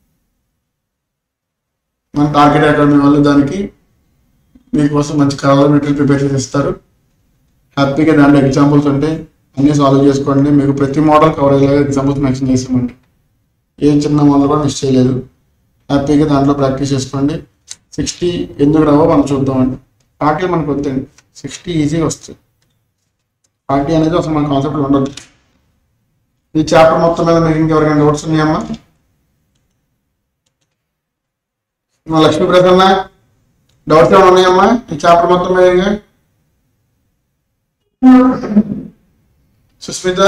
మన టార్గెట్ అకాడమీ వాళ్ళు దానికి మీకోసం మంచి కలర్ మెటీరియల్ ప్రిపేర్ చేసి ఇస్తారు హ్యాపీగా దాంట్లో ఎగ్జాంపుల్స్ ఉంటాయి అన్నీ సాల్వ్ చేసుకోండి మీకు ప్రతి మోడల్ కవర్ అయ్యేలాగా ఎగ్జాంపుల్స్ మెన్షన్ చేసామండి ఏ చిన్న మోడల్ కూడా మిస్ చేయలేదు హ్యాపీగా దాంట్లో ప్రాక్టీస్ చేసుకోండి సిక్స్టీ ఎందుకు రావో మనం చూద్దామండి ఫార్టీ మనకు వద్దండి సిక్స్టీ ఈజీగా వస్తుంది ఫార్టీ అనేది అసలు మన కాన్సెప్ట్ ఉండదు ఈ చాప్టర్ మొత్తం మీద మీకు ఇంకెవరికైనా డౌట్స్ ఉన్నాయమ్మా మా లక్ష్మీ ప్రసన్న డౌట్స్ ఏమైనా ఉన్నాయమ్మా ఈ చాప్టర్ మొత్తం మీద ఇంకా సుస్మిత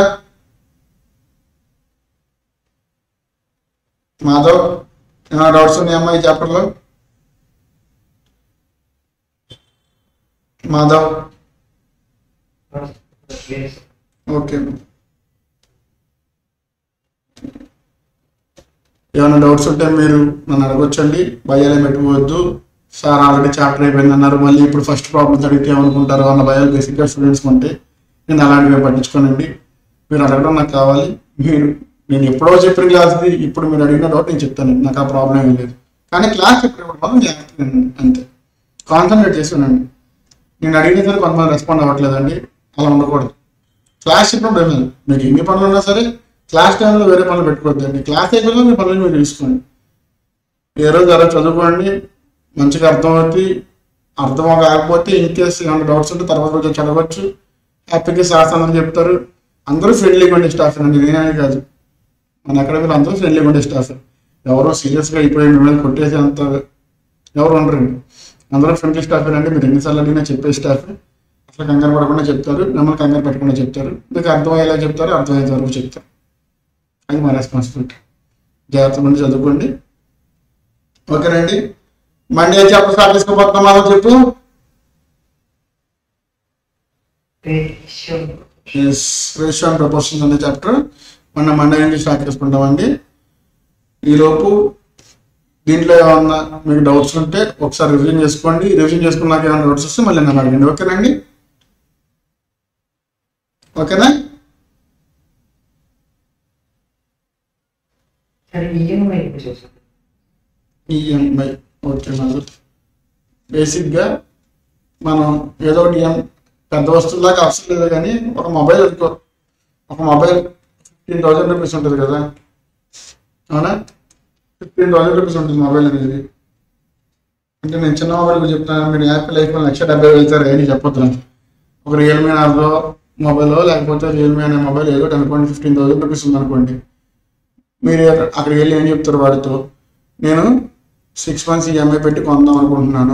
మాధవ్ ఏమైనా డౌట్స్ ఉన్నాయమ్మా ఈ చాప్టర్లో మాధవ్ ఓకే ఏమైనా డౌట్స్ ఉంటే మీరు నన్ను అడగొచ్చండి భయాలు పెట్టుకోవద్దు సార్ ఆల్రెడీ చాప్టర్ అయిపోయింది అన్నారు మళ్ళీ ఇప్పుడు ఫస్ట్ ప్రాబ్లమ్స్ అడిగితే ఏమనుకుంటారు అన్న భయాలు బేసిక్గా స్టూడెంట్స్ ఉంటే నేను అలాంటివి పట్టించుకోనండి మీరు అడగడం నాకు కావాలి మీరు నేను ఎప్పుడో చెప్పిన క్లాస్ది ఇప్పుడు మీరు అడిగిన డౌట్ నేను చెప్తాను నాకు ఆ ప్రాబ్లం ఏం లేదు కానీ క్లాస్ చెప్పినప్పుడు మాత్రం జాగ్రత్తగా వినండి. అంతే కాన్సన్ట్రేట్ చేసి వినండి నేను అడిగిన సరే కొంతమంది రెస్పాండ్ అవ్వట్లేదండి అలా ఉండకూడదు క్లాస్ చెప్పినప్పుడు ఏం లేదు మీకు ఎన్ని పనులు ఉన్నా సరే క్లాస్ టైంలో వేరే పనులు పెట్టుకోవద్దండి క్లాస్ అయిపోయినా మీ పనులు మీరు తీసుకోండి ఏ రోజు అలా చదువుకోండి మంచిగా అర్థమవుతుంది అర్థం కాకపోతే ఇన్ కేస్ ఏమైనా డౌట్స్ ఉంటే తర్వాత రోజు చదవచ్చు హ్యాపీగా సార్స్ అందరూ చెప్తారు అందరూ ఫ్రెండ్లీగా ఉండే స్టాఫ్ అండి నేనే కాదు మన అకాడమీలో అందరూ ఫ్రెండ్లీగా ఉండే స్టాఫ్ ఎవరో సీరియస్గా అయిపోయి మిమ్మల్ని కొట్టేసి అంత ఎవరు ఉండరండి అందరూ ఫ్రెండ్లీ స్టాఫ్ అంటే మీరు ఎన్నిసార్లు అడిగినా చెప్పే స్టాఫ్ అసలు కంగారు పడకుండా చెప్తారు మిమ్మల్ని కంగారు పెట్టకుండా చెప్తారు మీకు అర్థమయ్యేలా చెప్తారు అర్థమయ్యేంత వరకు చెప్తారు అది మా రెస్పాన్సిబిలిటీ జాగ్రత్త మంది చదువుకోండి ఓకేనండి మండే చాప్టర్ స్టార్ట్ చేసుకోబోతున్నాం మనం చెప్పు రేషియో అండ్ ప్రపోర్షన్స్ అనే చాప్టర్ మన మండే నుంచి స్టార్ట్ చేసుకుంటామండి ఈలోపు దీంట్లో ఏమన్నా మీకు డౌట్స్ ఉంటే ఒకసారి రివిజన్ చేసుకోండి రివిజన్ చేసుకున్నాక ఏమైనా డౌట్స్ వస్తే మళ్ళీ నన్ను అడగండి ఓకేనండి ఓకేనా సరే ఈఎంఐ చూసాను ఈఎంఐ ఓకే మరి బేసిక్గా మనం ఏదో ఒకటి ఏం పెద్ద వస్తువులాగా అవసరం లేదు కానీ ఒక మొబైల్ అనుకో ఒక మొబైల్ ఫిఫ్టీన్ థౌసండ్ రూపీస్ ఉంటుంది కదా అవునా ఫిఫ్టీన్ థౌసండ్ రూపీస్ ఉంటుంది మొబైల్ అనేది అంటే నేను చిన్న మొబైల్ చెప్తాను మీరు యాపిల్ ఐఫోన్ లక్ష డెబ్బై వెళ్తారు ఏమి చెప్పొద్దు నాకు. ఒక రియల్మీ నార్జో మొబైల్ లేకపోతే రియల్మీ అనే మొబైల్ ఏదో ఒకటి అనుకోండి ఫిఫ్టీన్ థౌసండ్ రూపీస్ ఉంది అనుకోండి మీరు అక్కడికి వెళ్ళి ఏం చెప్తారు వాడితో నేను సిక్స్ మంత్స్ ఈఎంఐ పెట్టి కొందాం అనుకుంటున్నాను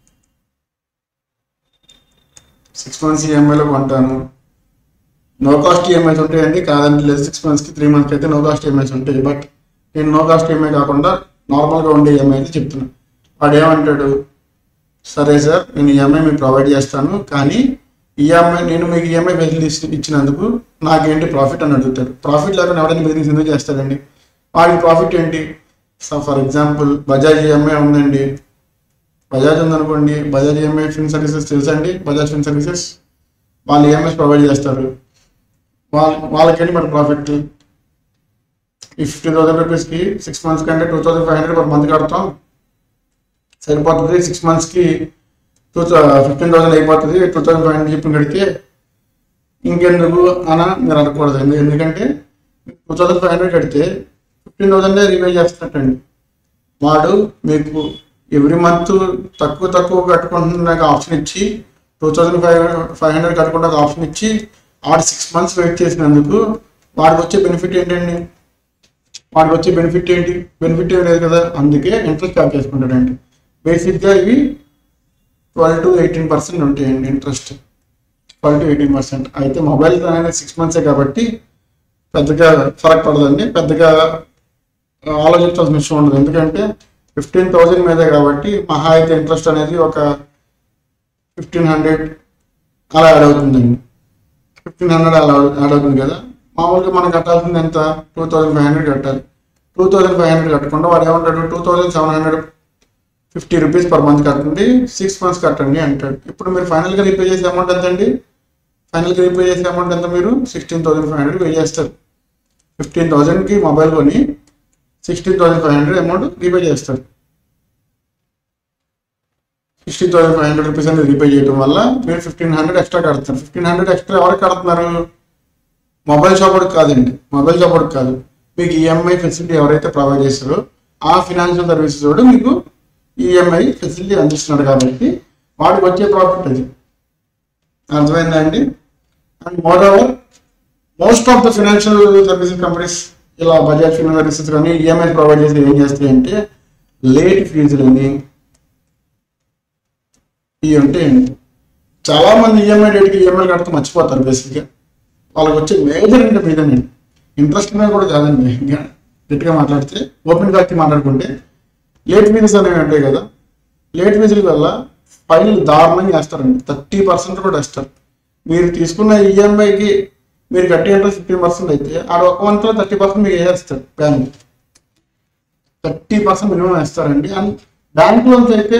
సిక్స్ మంత్స్ ఈఎంఐలో కొంటాను నో కాస్ట్ ఈఎంఐస్ ఉంటాయండి కాదంటే లేదు సిక్స్ మంత్స్కి త్రీ మంత్స్కి అయితే నో కాస్ట్ ఈఎంఐస్ ఉంటాయి బట్ నేను నో కాస్ట్ ఈఎంఐ కాకుండా నార్మల్గా ఉండే ఈఎంఐ అయితే చెప్తున్నాను వాడు ఏమంటాడు సరే సార్ నేను ఈఎంఐ మీకు ప్రొవైడ్ చేస్తాను కానీ ఈఎంఐ నేను మీకు ఈఎంఐ ఫెసిలిటీ ఇచ్చినందుకు నాకేంటి ప్రాఫిట్ అని అడుగుతాడు ప్రాఫిట్ లేకుండా ఎవరైనా బిజినెస్ ఎందుకు చేస్తాడండి వాడికి ప్రాఫిట్ ఏంటి so for example Bajaj EMI ఉందండి బజాజ్ ఉందనుకోండి బజాజ్ ఈఎంఐ ఫిన్ సర్వీసెస్ తెలుసండి బజాజ్ ఫిన్ సర్వీసెస్ వాళ్ళు ఈఎంఐస్ ప్రొవైడ్ చేస్తారు వాళ్ళ వాళ్ళకేంటి మరి ప్రాఫిట్ ఈ ఫిఫ్టీ థౌసండ్ రూపీస్కి సిక్స్ మంత్స్ కంటే two thousand five hundred per month కడతాం సరిపోతుంది సిక్స్ మంత్స్కి టూ ఫిఫ్టీన్ థౌసండ్ అయిపోతుంది టూ థౌసండ్ ఫైవ్ హండ్రెడ్ చెప్పిన కడితే ఇంకెందుకు అని మీరు అనకూడదు ఎందు- ఎందుకంటే టూ థౌసండ్ ఫైవ్ హండ్రెడ్ కడితే ఫిఫ్టీన్ థౌసండ్ రివే చేస్తున్నట్టండి వాడు మీకు ఎవ్రీ మంత్ తక్కువ తక్కువ కట్టుకుంటున్న ఆప్షన్ ఇచ్చి two thousand five five hundred కట్టుకుంటే ఒక ఆప్షన్ ఇచ్చి ఆడు సిక్స్ మంత్స్ వెయిట్ చేసినందుకు వాడికి వచ్చే బెనిఫిట్ ఏంటండి వాడికి వచ్చే బెనిఫిట్ ఏంటి బెనిఫిట్ ఏం లేదు కదా అందుకే ఇంట్రెస్ట్ చార్జ్ చేసుకుంటాడండి బేసిక్గా ఇవి ట్వెల్వ్ టు ఎయిటీన్ పర్సెంట్ ఉంటాయండి interest twelve to eighteen percent అయితే మొబైల్ అనేది సిక్స్ మంత్సే కాబట్టి పెద్దగా ఫరక్ పడదండి పెద్దగా ఆ, ఆలోచించాల్సిన విషయం ఉండదు ఎందుకంటే ఫిఫ్టీన్ థౌజండ్ మీదే కాబట్టి మహా అయితే ఇంట్రెస్ట్ అనేది ఒక ఫిఫ్టీన్ హండ్రెడ్ అలా యాడ్ అవుతుందండి ఫిఫ్టీన్ హండ్రెడ్ అలా యాడ్ అవుతుంది కదా మామూలుగా మనం కట్టాల్సింది ఎంత టూ థౌజండ్ ఫైవ్ హండ్రెడ్ కట్టాలి టూ థౌజండ్ ఫైవ్ హండ్రెడ్ కట్టకుండా వాడు ఏమంటాడు two thousand seven hundred fifty rupees per month కట్టండి సిక్స్ మంత్స్ కట్టండి అంటాడు ఇప్పుడు మీరు ఫైనల్గా రీపే చేసే అమౌంట్ ఎంత అండి ఫైనల్గా రీపే చేసే అమౌంట్ ఎంత మీరు sixteen thousand five hundred pay చేస్తారు ఫిఫ్టీన్ థౌసండ్కి మొబైల్ కొని sixteen thousand five hundred amount repay చేస్తారు sixteen thousand five hundred rupees అనేది రీపే చేయడం వల్ల మీరు ఫిఫ్టీన్ హండ్రెడ్ ఎక్స్ట్రా కడతారు ఫిఫ్టీన్ హండ్రెడ్ ఎక్స్ట్రా ఎవరికి కడుతున్నారు మొబైల్ షాప్ వాడికి కాదండి మొబైల్ షాప్ వాడికి కాదు మీకు ఈఎంఐ ఫెసిలిటీ ఎవరైతే ప్రొవైడ్ చేస్తారో ఆ ఫినాన్షియల్ సర్వీసెస్ కూడా మీకు ఈఎంఐ ఫెసిలిటీ అందిస్తున్నాడు కాబట్టి వాడికి వచ్చే ప్రాఫిట్ అది అర్థమైందా అండి and moreover most of the financial services companies ఇలా బజాజ్ ఫినాన్స్ సర్వీసెస్ కానీ ఈఎంఐ ప్రొవైడ్ చేసి ఏం చేస్తాయంటే లేట్ ఫీజులని ఇవి ఉంటాయండి చాలా మంది ఈఎంఐ డేట్కి ఈఎంఐ కడితే మర్చిపోతారు బేసిక్గా వాళ్ళకి వచ్చే మేజర్ ఇంకా మీదనండి ఇంట్రెస్ట్ మీద కూడా కాదండి ఇంకా గట్టిగా మాట్లాడితే ఓపెన్ కాస్ట్ మాట్లాడుకుంటే లేట్ ఫీజెస్ అనేవి ఉంటాయి కదా లేట్ ఫీజుల వల్ల ఫైల్ దారుణంగా వేస్తారండి థర్టీ పర్సెంట్ కూడా వేస్తారు మీరు తీసుకున్న ఈఎంఐకి మీరు కట్టే ఇంట్రెస్ట్ ఫిఫ్టీన్ పర్సెంట్ అయితే ఆ ఒక మంత్లో థర్టీ పర్సెంట్ మీకు వేస్తారు బ్యాంక్ థర్టీ పర్సెంట్ మినిమం వేస్తారండి అండ్ బ్యాంక్ లోన్స్ అయితే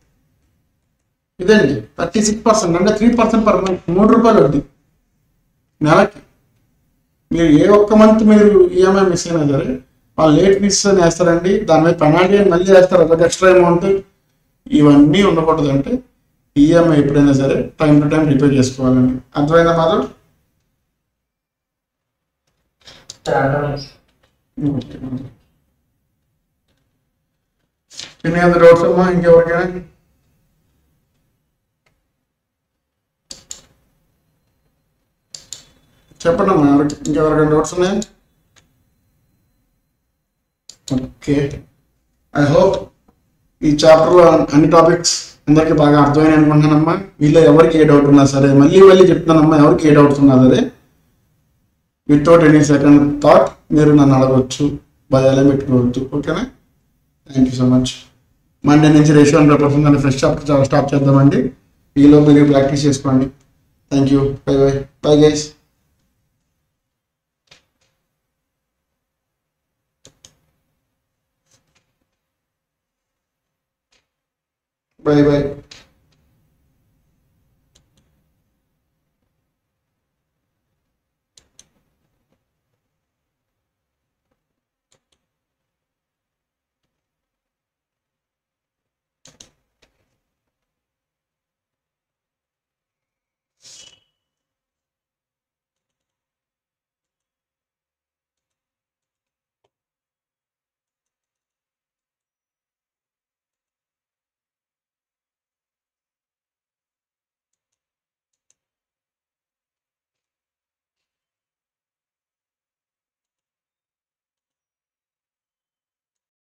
ఇదండి థర్టీ సిక్స్ పర్సెంట్ అంటే త్రీ పర్సెంట్ పర్ మంత్ మూడు రూపాయలు వడ్డీ నెలకి మీరు ఏ ఒక్క మంత్ మీరు ఈఎంఐ మిస్ అయినా సరే వాళ్ళు లేట్ ఫీస్ అని వేస్తారండి దాని మీద పెనాల్టీ అని మళ్ళీ వేస్తారు అదొక ఎక్స్ట్రా అమౌంట్ ఇవన్నీ ఉండకూడదు అంటే ఈఎంఐ ఎప్పుడైనా సరే టైం టు టైం రిపేర్ చేసుకోవాలండి అర్థమైందా మాధవ్ ఎన్ని అదర్ డౌట్స్ అమ్మా ఇంకెవరికైనా చెప్పండి అమ్మా ఎవరికి ఇంకెవరికైనా డౌట్స్ ఉన్నాయా ఓకే ఐ హోప్ ఈ చాప్టర్లో అన్ని టాపిక్స్ అందరికీ బాగా అర్థమైనాయి అనుకుంటున్నానమ్మా వీళ్ళలో ఎవరికి ఏ డౌట్ ఉన్నా సరే మళ్ళీ మళ్ళీ చెప్తున్నానమ్మా ఎవరికి ఏ డౌట్స్ ఉన్నా సరే వితౌట్ ఎనీ సెకండ్ థాట్ మీరు నన్ను అడగవచ్చు భయాలే పెట్టుకోవద్దు ఓకేనా thank you so much Monday నుంచి రేషియో హండ్రెడ్ పర్సెంట్ అని ఫ్రెష్ చాప్టర్ స్టార్ట్ చేద్దామండి ఈలో మీరు ప్రాక్టీస్ చేసుకోండి thank you bye bye bye guys Bye bye.